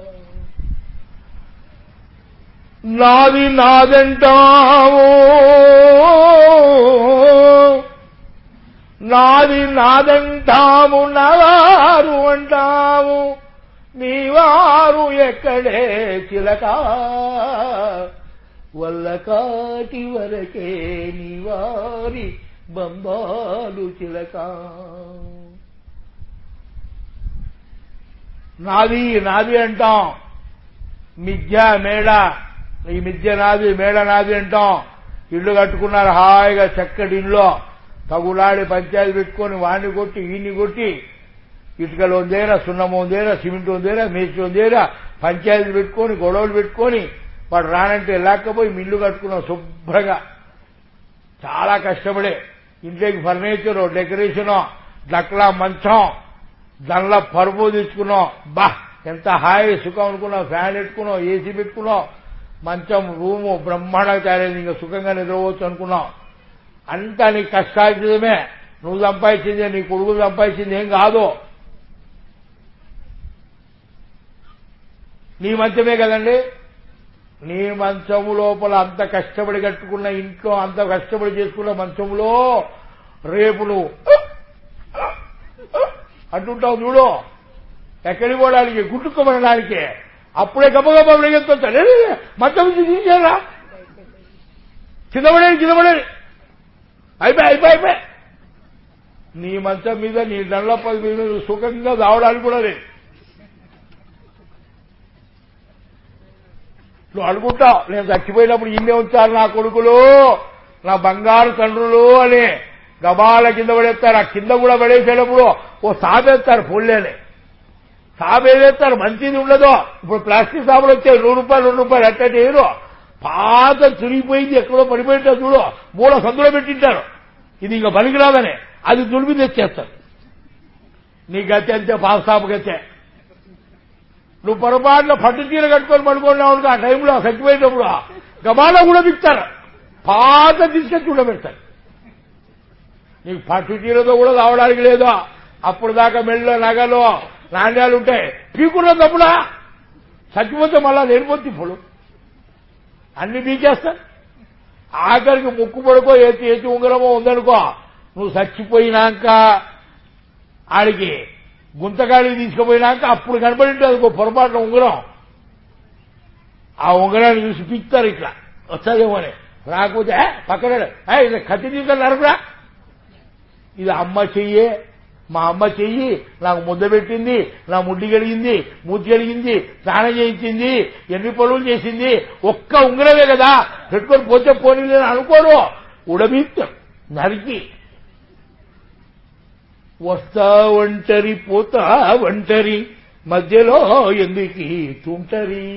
[SPEAKER 1] నాది నాదంటావు నాది నాదంటాము నవారు అంటాము నీవారు ఎక్కడే చిలక వల్ల కాటి వరకే నీవారి బంబాలు చిలక నాది నాది అంటాం మిథ్య మేడ ఈ మిథ్య నాది మేడ నాది అంటాం ఇల్లు కట్టుకున్నారు హాయిగా చక్కటి ఇల్లు తగులాడి పంచాయతీ పెట్టుకొని వాణ్ణి కొట్టి ఈయన్ని కొట్టి ఇటుకలు ఉందేరా సున్నం ఉందేరా సిమెంట్ ఉందేరా మేసి ఉందేరా పంచాయతీ పెట్టుకొని గొడవలు పెట్టుకొని వాడు రానంటే లేకపోయి మిల్లు కట్టుకున్నాం శుభ్రంగా చాలా కష్టపడే ఇంట్లోకి ఫర్నిచర్ డెకరేషన్ దక్లా మంచం దానిలో పరుపు తెచ్చుకున్నాం బా ఎంత హాయి సుఖం అనుకున్నాం ఫ్యాన్ పెట్టుకున్నాం ఏసీ పెట్టుకున్నాం మంచం రూము బ్రహ్మాండంగా తయారైంది ఇంకా సుఖంగా నిద్రపోవచ్చు అనుకున్నాం అంతా నీ కష్టార్జితమే నువ్వు సంపాదించిందే నీ కొడుకు సంపాదించింది ఏం కాదు నీ మంచమే కదండి నీ మంచము లోపల అంత కష్టపడి కట్టుకున్న ఇంట్లో అంత కష్టపడి చేసుకున్న మంచంలో రేపు నువ్వు అంటుంటావు చూడు ఎక్కడికి పోవడానికి గుట్టుకోమనడానికి అప్పుడే గబగబా పరిగెత్తుతాడు మంచం నుంచి తీసేరా కిందపడేది కిందపడేది అయిపోయి అయిపోయి అయిపోయి నీ మంచం మీద నీ దండపది మీద నువ్వు సుఖంగా రావడానికి కూడా లేదు నువ్వు అనుకుంటావు నేను చచ్చిపోయినప్పుడు ఇన్నే ఉంచారు నా కొడుకులు నా బంగారు తండ్రులు అని గబాల కింద పడేస్తారు ఆ కింద కూడా పడేసేటప్పుడు ఓ సాబేస్తారు పొళ్ళేనే సాబేస్తారు మంచిది ఉండదు ఇప్పుడు ప్లాస్టిక్ సాబులు వచ్చాయి నూరు రూపాయలు రెండు రూపాయలు అట్టటి ఏదో పాత చురిగిపోయింది ఎక్కడో పడిపోయింటో చూడు మూల సందులో పెట్టింటారు ఇది ఇంకా పనికిరాదని అది దులిపి తెచ్చేస్తారు నీ గతి అంతే పాత సాపు గతే నువ్వు పొరపాటున పట్టు చీర కట్టుకొని పడుకున్నావు ఆ టైంలో చచ్చిపోయేటప్పుడు గబాలో కూడా దిక్తారు పాత తీసుకొచ్చి ఉండబెడతారు నీకు పట్టు చీరతో కూడా రావడానికి లేదు అప్పుడు దాకా మెళ్ళో నగలు నాణ్యాలు ఉంటాయి పీకున్న తప్పుడా చచ్చిపోతే మళ్ళా నేర్పొద్దు ఇప్పుడు అన్ని పీకేస్తారు ఆఖరికి ముక్కు పడుకో ఏతి ఏతి ఉంగరమో ఉందనుకో నువ్వు చచ్చిపోయినాక ఆడికి గుంతగాడికి తీసుకుపోయినాక అప్పుడు కనబడి ఉంటుంది పొరపాటున ఉంగరం ఆ ఉంగరాన్ని చూసి పిక్తారు ఇట్లా వస్తుందేమో అని రాకపోతే "ఏ, పక్కన "ఏ, ఇది కత్తి తీసుకొని నరకురా ఇది అమ్మ చెయ్యే మా అమ్మ చెయ్యి నాకు ముద్ద పెట్టింది నా ముడ్డి గడిగింది మూతి గడిగింది స్నానం చేయించింది ఎన్ని పనులు చేసింది ఒక్క ఉంగరమే కదా పెట్టుకొని పోతే పోనీ అని అనుకోరు ఉడబీక్తారు నరికి వస్తా ఒంటరి పోతా ఒంటరి మధ్యలో ఎందుకు తుంటరి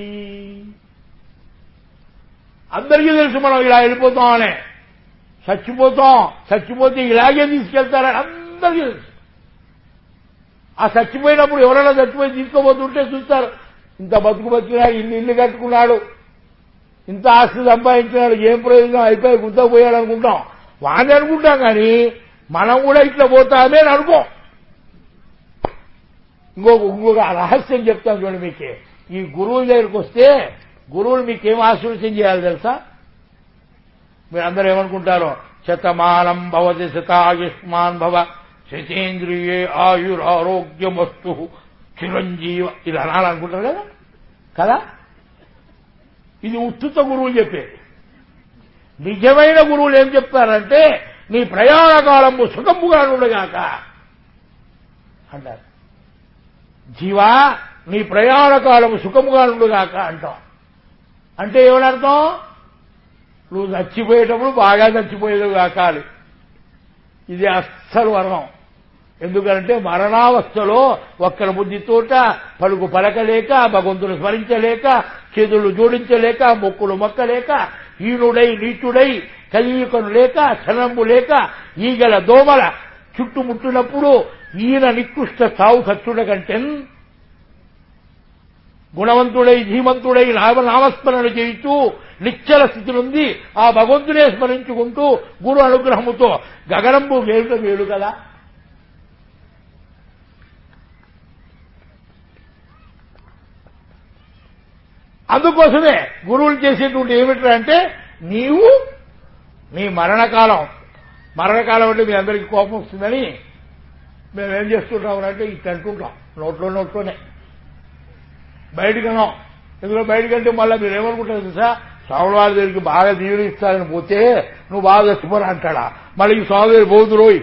[SPEAKER 1] అందరికీ తెలుసు మనం ఇలా వెళ్ళిపోతామనే చచ్చిపోతాం చచ్చిపోతే ఇలాగే తీసుకెళ్తారని అందరికీ తెలుసు ఆ చచ్చిపోయినప్పుడు ఎవరైనా చచ్చిపోయి తీసుకోబోతుంటే చూస్తారు ఇంత బతుకు బతికినా ఇన్ని ఇల్లు కట్టుకున్నాడు ఇంత ఆస్తి సంపాదించినాడు ఏం ప్రయోజనం అయిపోయి గుంతపోయాడు అనుకుంటాం వాడిని అనుకుంటాం కానీ మనం కూడా ఇట్లా పోతామే అని అనుకోం ఇంకొక ఇంకొక రహస్యం చెప్తాను చూడండి మీకే ఈ గురువుల దగ్గరికి వస్తే గురువులు మీకేం ఆశీర్వచనం చేయాలి తెలుసా మీరందరూ ఏమనుకుంటారో శతమానం భవతి శతాయుష్మాన్ భవ శతేంద్రియే ఆయురారోగ్యమస్తు చిరంజీవ ఇది అనాలనుకుంటారు కదా కదా ఇది ఉత్తుత గురువులు చెప్పేది నిజమైన గురువులు ఏం చెప్తారంటే నీ ప్రయాణ కాలము సుఖముగా ఉండగాక అంటారు జీవా నీ ప్రయాణ కాలము సుఖముగా ఉండుగాక అంటాం అంటే ఏమనర్థం నువ్వు చచ్చిపోయేటప్పుడు బాగా చచ్చిపోయేది కాకాలి ఇది అస్సలు వరణం ఎందుకంటే మరణావస్థలో ఒక్కరి బుద్ధితోట పలుకు పలకలేక భగవంతుని స్మరించలేక చేతులు జోడించలేక మొక్కులు మొక్కలేక హీనుడై నీచుడై కలియుకను లేక చలంబు లేక ఈగల దోమల చుట్టుముట్టినప్పుడు ఈయన నికృష్ట సావు సత్యుడ కంటే గుణవంతుడై ధీమంతుడై నామ నామస్మరణ చేయిస్తూ నిశ్చల స్థితి నుండి ఆ భగవంతునే స్మరించుకుంటూ గురు అనుగ్రహముతో గగనంబు వేలుట వేలు కదా అందుకోసమే గురువులు చేసేటువంటి ఏమిట్రా అంటే నీవు నీ మరణకాలం మరణకాలం అంటే మీ అందరికీ కోపం వస్తుందని మేము ఏం చేస్తుంటాం అంటే ఇట్లా అంటుంటాం నోట్లో నోట్లోనే బయటికనం ఎందులో బయటకంటే మళ్ళీ మీరు ఏమనుకుంటారు తెలుసా స్వామి వారి దగ్గరికి బాగా దీవెనిస్తారని పోతే నువ్వు బాగా చచ్చిపోరా అంటాడా మళ్ళీ ఈ స్వామి దగ్గర పోదు రోయ్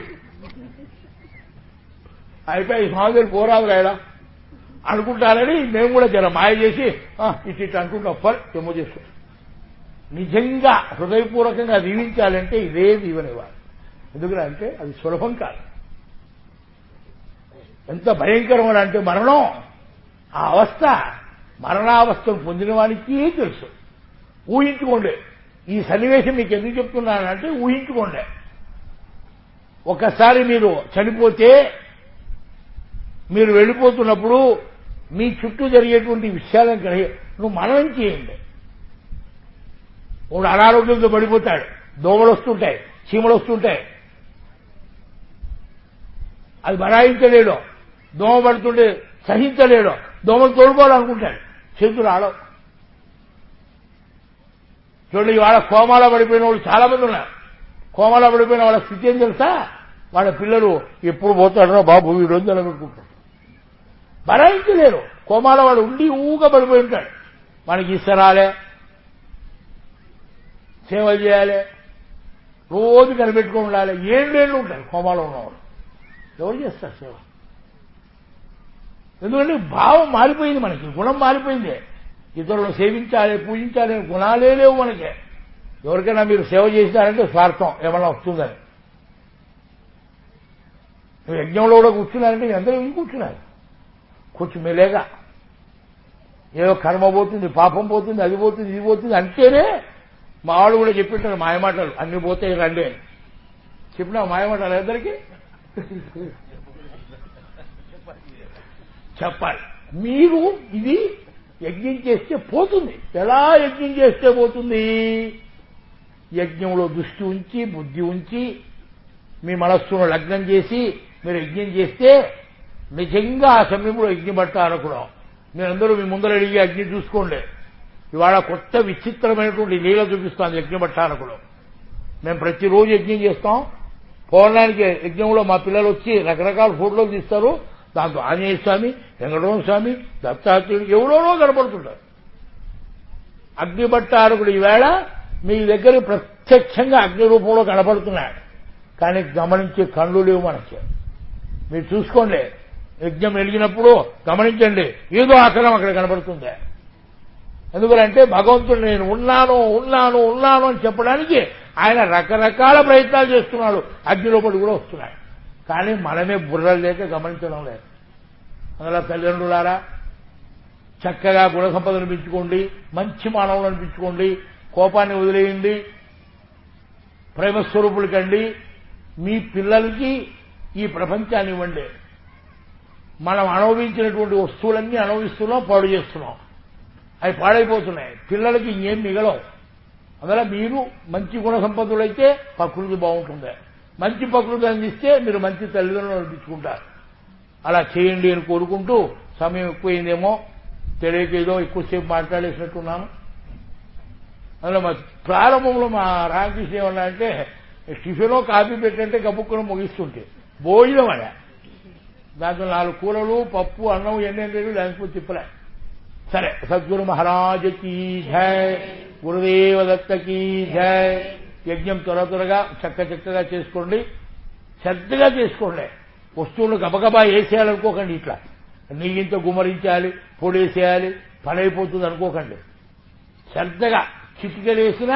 [SPEAKER 1] అయిపోయి ఈ స్వామి దగ్గర పోరాదు రాయడా అనుకుంటారని మేము కూడా జర మాయ చేసి "ఆ, ఇటు ఇటు అనుకుంటాం ఫర్ ఏమో చేస్తాం నిజంగా హృదయపూర్వకంగా దీవించాలంటే ఇదే దీవెన ఇవ్వాలి ఎందుకంటే అది సులభం కాదు ఎంత భయంకరమైన అంటే మరణం ఆ అవస్థ మరణావస్థను పొందిన వానికి తెలుసు ఊహించుకోండి ఈ సన్నివేశం మీకు ఎందుకు చెప్తున్నానంటే ఊహించుకోండి ఒకసారి మీరు చనిపోతే మీరు వెళ్ళిపోతున్నప్పుడు మీ చుట్టూ జరిగేటువంటి విషయాలను గ్రహి నువ్వు మననం చేయండి వాడు అనారోగ్యంతో పడిపోతాడు దోమలు వస్తుంటాయి చీమలు వస్తుంటాయి అది బరాయించలేడు దోమ పడుతుంటే సహించలేడు దోమలు తోడుకోవాలనుకుంటాడు చేతులు ఆడవు చూడండి ఇవాళ కోమాలో పడిపోయిన వాళ్ళు చాలా మంది ఉన్నారు కోమాలో పడిపోయిన వాళ్ళ స్థితి ఏం తెలుసా వాళ్ళ పిల్లలు ఎప్పుడు పోతాడో బాబు ఈ రోజు నిలబెట్టుకుంటాడు భరాయించలేరు కోమాలో వాడు ఉండి ఊగా పడిపోయి ఉంటాడు మనకి ఇస్తరాలే సేవలు చేయాలి రోజు కనిపెట్టుకుని ఉండాలి ఏళ్ళేళ్ళు ఉంటారు కోమాలో ఉన్నవాడు ఎవరు చేస్తారు సేవ ఎందుకంటే భావం మారిపోయింది మనకి గుణం మారిపోయింది ఇతరులను సేవించాలి పూజించాలి అనే గుణాలే లేవు మనకి ఎవరికైనా మీరు సేవ చేసినారంటే స్వార్థం ఏమన్నా వస్తుందని నువ్వు యజ్ఞంలో కూడా కూర్చున్నారంటే అందరూ ఇంక కూర్చున్నారు కొంచెం మెలేగా ఏదో కర్మ పోతుంది పాపం పోతుంది అది పోతుంది ఇది పోతుంది అంటేనే మా వాళ్ళు కూడా చెప్పింటారు మాయమాటలు అన్ని పోతాయి రండి అని చెప్పినా మాయమాటలు ఇద్దరికి చెప్పాలి మీరు ఇది యజ్ఞం చేస్తే పోతుంది ఎలా యజ్ఞం చేస్తే పోతుంది యజ్ఞంలో దృష్టి ఉంచి బుద్ధి ఉంచి మీ మనస్సును లగ్నం చేసి మీరు యజ్ఞం చేస్తే నిజంగా ఆ సమయంలో యజ్ఞం పట్టాలనుకున్నాం మీరందరూ మీ ముందర అడిగి అగ్ని చూసుకోండి ఇవాళ కొత్త విచిత్రమైనటువంటి లీల చూపిస్తాను యజ్ఞ పట్టాలకుడు మేము ప్రతిరోజు యజ్ఞం చేస్తాం పౌర్ణానికి యజ్ఞంలో మా పిల్లలు వచ్చి రకరకాల ఫోటోలు తీస్తారు దాంతో ఆంజనేయ స్వామి వెంకటరమణ స్వామి దత్తాత్రేయుడు ఎవరెవరో కనపడుతుంటారు అగ్నిభట్టారకుడు ఈవేళ మీ దగ్గర ప్రత్యక్షంగా అగ్ని రూపంలో కనపడుతున్నాడు కానీ గమనించే కళ్ళు లేవు మనకి మీరు చూసుకోండి యజ్ఞం వెలిగినప్పుడు గమనించండి ఏదో ఆకరం అక్కడ కనపడుతుంది ఎందుకంటే భగవంతుడు నేను ఉన్నాను ఉన్నాను ఉన్నాను అని చెప్పడానికి ఆయన రకరకాల ప్రయత్నాలు చేస్తున్నాడు అగ్నిలోపడి కూడా వస్తున్నాడు కానీ మనమే బుర్రలు లేక గమనించడం లేదు అందులో తల్లిదండ్రులారా చక్కగా గుణ సంపదను పెంచుకోండి మంచి మానవులను అనిపించుకోండి కోపాన్ని వదిలేయండి ప్రేమ స్వరూపులు కండి మీ పిల్లలకి ఈ ప్రపంచాన్ని ఇవ్వండి మనం అనుభవించినటువంటి వస్తువులన్నీ అనుభవిస్తున్నాం పాడు చేస్తున్నాం అవి పాడైపోతున్నాయి పిల్లలకి ఇంకేం మిగలవు అందువల్ల మీరు మంచి గుణ సంపన్నులైతే ప్రకృతి బాగుంటుంది మంచి ప్రకృతి అందిస్తే మీరు మంచి తల్లిదండ్రులు అనిపించుకుంటారు అలా చేయండి అని కోరుకుంటూ సమయం ఎక్కువైందేమో తెలియక ఏదో ఎక్కువసేపు మాట్లాడేసినట్టున్నాను అందులో మా ప్రారంభంలో మా రామకృష్ణ ఏమన్నా అంటే టిఫినో కాఫీ పెట్టంటే గబుక్కును ముగిస్తుంటే భోజనం అనే దాంట్లో నాలుగు కూరలు పప్పు అన్నం ఎన్ని దానికి తిప్పలే సరే సద్గురు మహారాజకి జయ గురుదేవ దత్తకి జయ యజ్ఞం త్వర త్వరగా చక్క చక్కగా చేసుకోండి శ్రద్ధగా చేసుకోండి వస్తువులు గబగబా వేసేయాలనుకోకండి ఇట్లా నెయ్యింత గుమరించాలి పొడేసేయాలి పనైపోతుంది అనుకోకండి శ్రద్ధగా చిటికలు వేసినా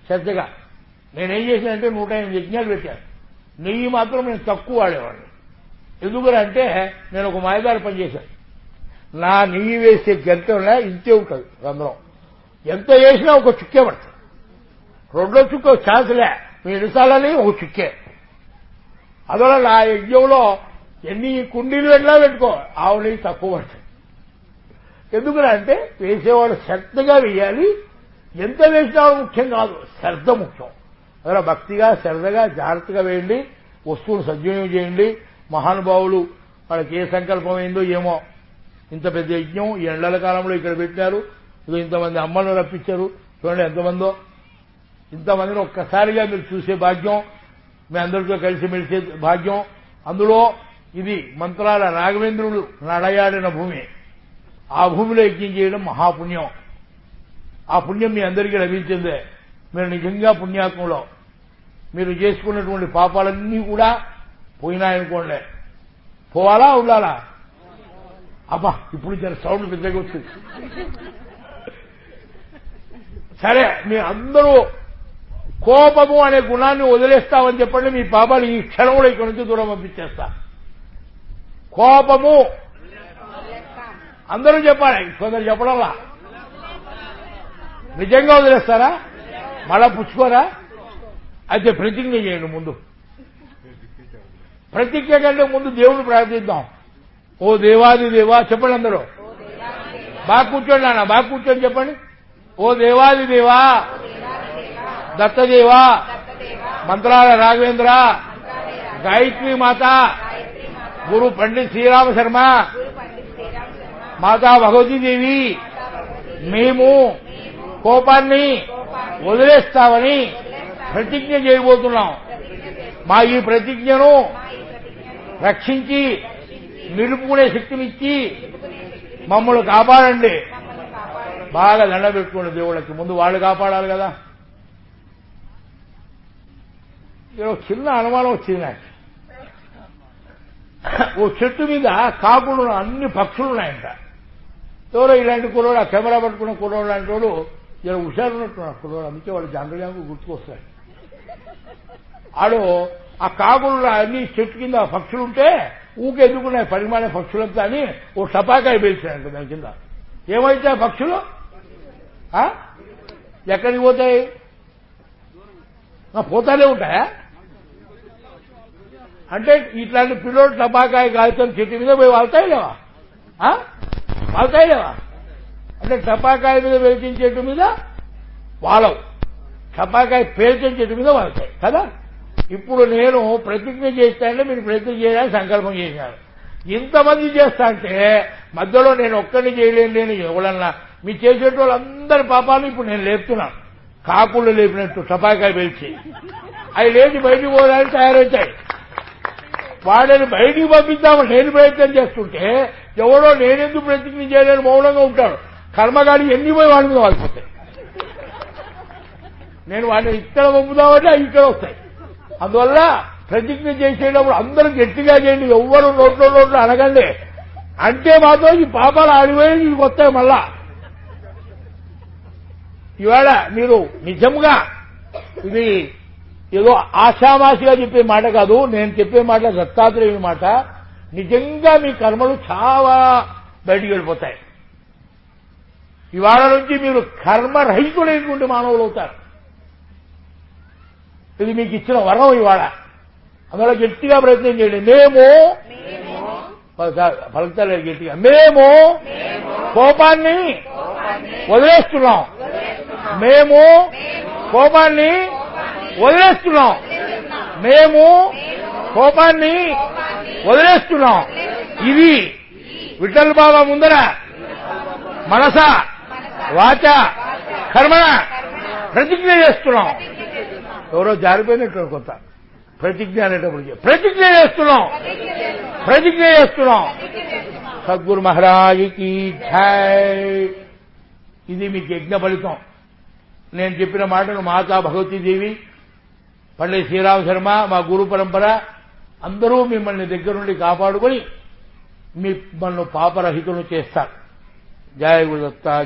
[SPEAKER 1] శ్రద్ధగా నేనేం చేశానంటే నూట ఎనిమిది యజ్ఞాలు పెట్టాను నెయ్యి మాత్రం నేను తక్కువ వాడేవాడిని ఎందుకంటే నేను ఒక మాయదారి పని చేశాను నా నెయ్యి వేసే గంటలో ఇంతే ఉంటుంది రంధ్రం ఎంత వేసినా ఒక చుక్కే పడుతుంది రెండో చుక్క ఛాన్స్లే మీ ఎన్నిసార్లని ఒక చుక్కే అందువల్ల నా యజ్ఞంలో ఎన్ని కుండీలు వెళ్ళా పెట్టుకో ఆవు నెయ్యి తక్కువ పడుతుంది ఎందుకంటే వేసేవాడు శ్రద్ధగా వేయాలి ఎంత వేసినా ముఖ్యం కాదు శ్రద్ధ ముఖ్యం అలా భక్తిగా శ్రద్ధగా జాగ్రత్తగా వేయండి వస్తువులు సద్వినియోగం చేయండి మహానుభావులు వాళ్ళకి ఏ సంకల్పం అయిందో ఏమో ఇంత పెద్ద యజ్ఞం ఈ ఎండల కాలంలో ఇక్కడ పెట్టారు ఇదో ఇంతమంది అమ్మలను రప్పించారు చూడండి ఎంతమందో ఇంతమందిని ఒక్కసారిగా మీరు చూసే భాగ్యం మీ అందరితో కలిసి మెలిసే భాగ్యం అందులో ఇది మంత్రాల రాఘవేంద్రుడు నడయాడిన భూమి ఆ భూమిలో యజ్ఞం చేయడం మహాపుణ్యం ఆ పుణ్యం మీ అందరికీ లభించిందే మీరు నిజంగా పుణ్యాత్మలో మీరు చేసుకున్నటువంటి పాపాలన్నీ కూడా పోయినాయనుకోండి పోవాలా ఉండాలా అబ్బా ఇప్పుడు జర సౌండ్ పెద్దగా వచ్చింది సరే మీ అందరూ కోపము అనే గుణాన్ని వదిలేస్తామని చెప్పండి మీ పాపాలు ఈ క్షణంలో ఇక్కడి నుంచి దూరం పంపించేస్తా కోపము అందరూ చెప్పాలి కొందరు చెప్పడంలా నిజంగా వదిలేస్తారా మళ్ళా పుచ్చుకోరా అయితే ప్రతిజ్ఞ చేయండి ముందు ప్రతిజ్ఞ కంటే ముందు దేవుని ప్రార్థిద్దాం ఓ దేవాది దేవా చెప్పండి అందరూ బాగా కూర్చోండి నాన్న బాగా కూర్చొని చెప్పండి ఓ దేవాది దేవా దత్తదేవా మంత్రాల రాఘవేంద్ర గాయత్రి మాత గురు పండిత్ శ్రీరామ శర్మ మాతా భగవతీ దేవి మేము కోపాన్ని వదిలేస్తామని ప్రతిజ్ఞ చేయబోతున్నాం మా ఈ ప్రతిజ్ఞను రక్షించి నిలుపుకునే శక్తినిచ్చి మమ్మల్ని కాపాడండి బాగా దండ పెట్టుకోండి దేవుళ్ళకి ముందు వాళ్ళు కాపాడాలి కదా ఇక్కడ ఒక చిన్న అనుమానం వచ్చింది నాకు ఓ చెట్టు మీద కాకులు అన్ని పక్షులు ఉన్నాయంట ఎవరో ఇలాంటి కుర్రోడు ఆ కెమెరా పట్టుకున్న కుర్రోడు లాంటి వాడు ఇలా హుషారున్నట్టున్నాడు కుర్రోడు అందుకే వాడు జంగ జంగు గుర్తుకొస్తాడు ఆడు ఆ కాకులు అన్ని చెట్టు కింద పక్షులు ఉంటే ఊకెందుకున్నాయి పరిమాణ పక్షులంతా అని ఓ టపాకాయ పేల్చాడంట దాని కింద ఏమైతే ఆ పక్షులు ఆ? ఎక్కడికి పోతాయి ఆ, పోతానే ఉంటాయా అంటే ఇట్లాంటి పిల్లోడు టపాకాయ కాలుతున్న చెట్టు మీద పోయి వాళ్తాయి లేవా ఆ? వాళ్తాయి లేవా అంటే టపాకాయ మీద వెలిచిన చెట్టు మీద వాలవు టపాకాయ పేల్చిన చెట్టు మీద వాళ్తాయి కదా ఇప్పుడు నేను ప్రతిజ్ఞ చేస్తానంటే మీరు ప్రతిజ్ఞ చేయడానికి సంకల్పం చేశాను ఇంతమంది చేస్తా అంటే మధ్యలో నేను ఒక్కడిని చేయలేను లేని ఎవడన్నా మీ చేసేట వాళ్ళందరి పాపాలు ఇప్పుడు నేను లేపుతున్నాను కాకులు లేపినట్టు టపాకాయ పేల్చి అవి లేచి బయటికి పోవడానికి తయారవుతాయి వాడిని బయటికి పంపిద్దామని నేను ప్రయత్నం చేస్తుంటే ఎవడో నేనెందుకు ప్రతిజ్ఞ చేయలేని మౌనంగా ఉంటాడు కర్మగాడి ఎన్ని పోయి వాడి మీద వాలిపోతాయి నేను వాడిని ఇక్కడ పంపుదామంటే అవి ఇక్కడ వస్తాయి అందువల్ల ప్రతిజ్ఞ చేసేటప్పుడు అందరూ గట్టిగా చేయండి ఎవ్వరు నోట్లో నోట్లో అనగండి అంటే మాత్రం ఈ పాపాలు ఆడిపోయి నీకు వస్తాయి మళ్ళా ఇవాళ మీరు నిజంగా ఇది ఏదో ఆషామాషిగా చెప్పే మాట కాదు నేను చెప్పే మాట దత్తాత్రేయుని మాట నిజంగా మీ కర్మలు చాలా బయటికి వెళ్ళిపోతాయి ఇవాళ నుంచి మీరు కర్మరహితులైనటువంటి మానవులు అవుతారు ఇది మీకు ఇచ్చిన వరం ఇవాళ అందువల్ల గట్టిగా ప్రయత్నం చేయండి మేము పలుకుతలేదు గట్టిగా మేము కోపాన్ని వదిలేస్తున్నాం మేము కోపాన్ని వదిలేస్తున్నాం మేము కోపాన్ని వదిలేస్తున్నాం ఇది విఠల్ బాబా ముందర మనస వాచ కర్మ ప్రతిజ్ఞ చేస్తున్నాం ఎవరో జారిపోయినట్టు కొత్త ప్రతిజ్ఞ అనేటప్పుడు ప్రతిజ్ఞ చేస్తున్నాం ప్రతిజ్ఞ చేస్తున్నాం సద్గురు మహారాజుకి జై ఇది మీకు యజ్ఞ ఫలితం నేను చెప్పిన మాటను మాతా భగవతీదేవి పల్లె శ్రీరామ శర్మ మా గురు పరంపర అందరూ మిమ్మల్ని దగ్గర నుండి కాపాడుకొని మిమ్మల్ని పాపరహితులను చేస్తారు జయ గురుదత్త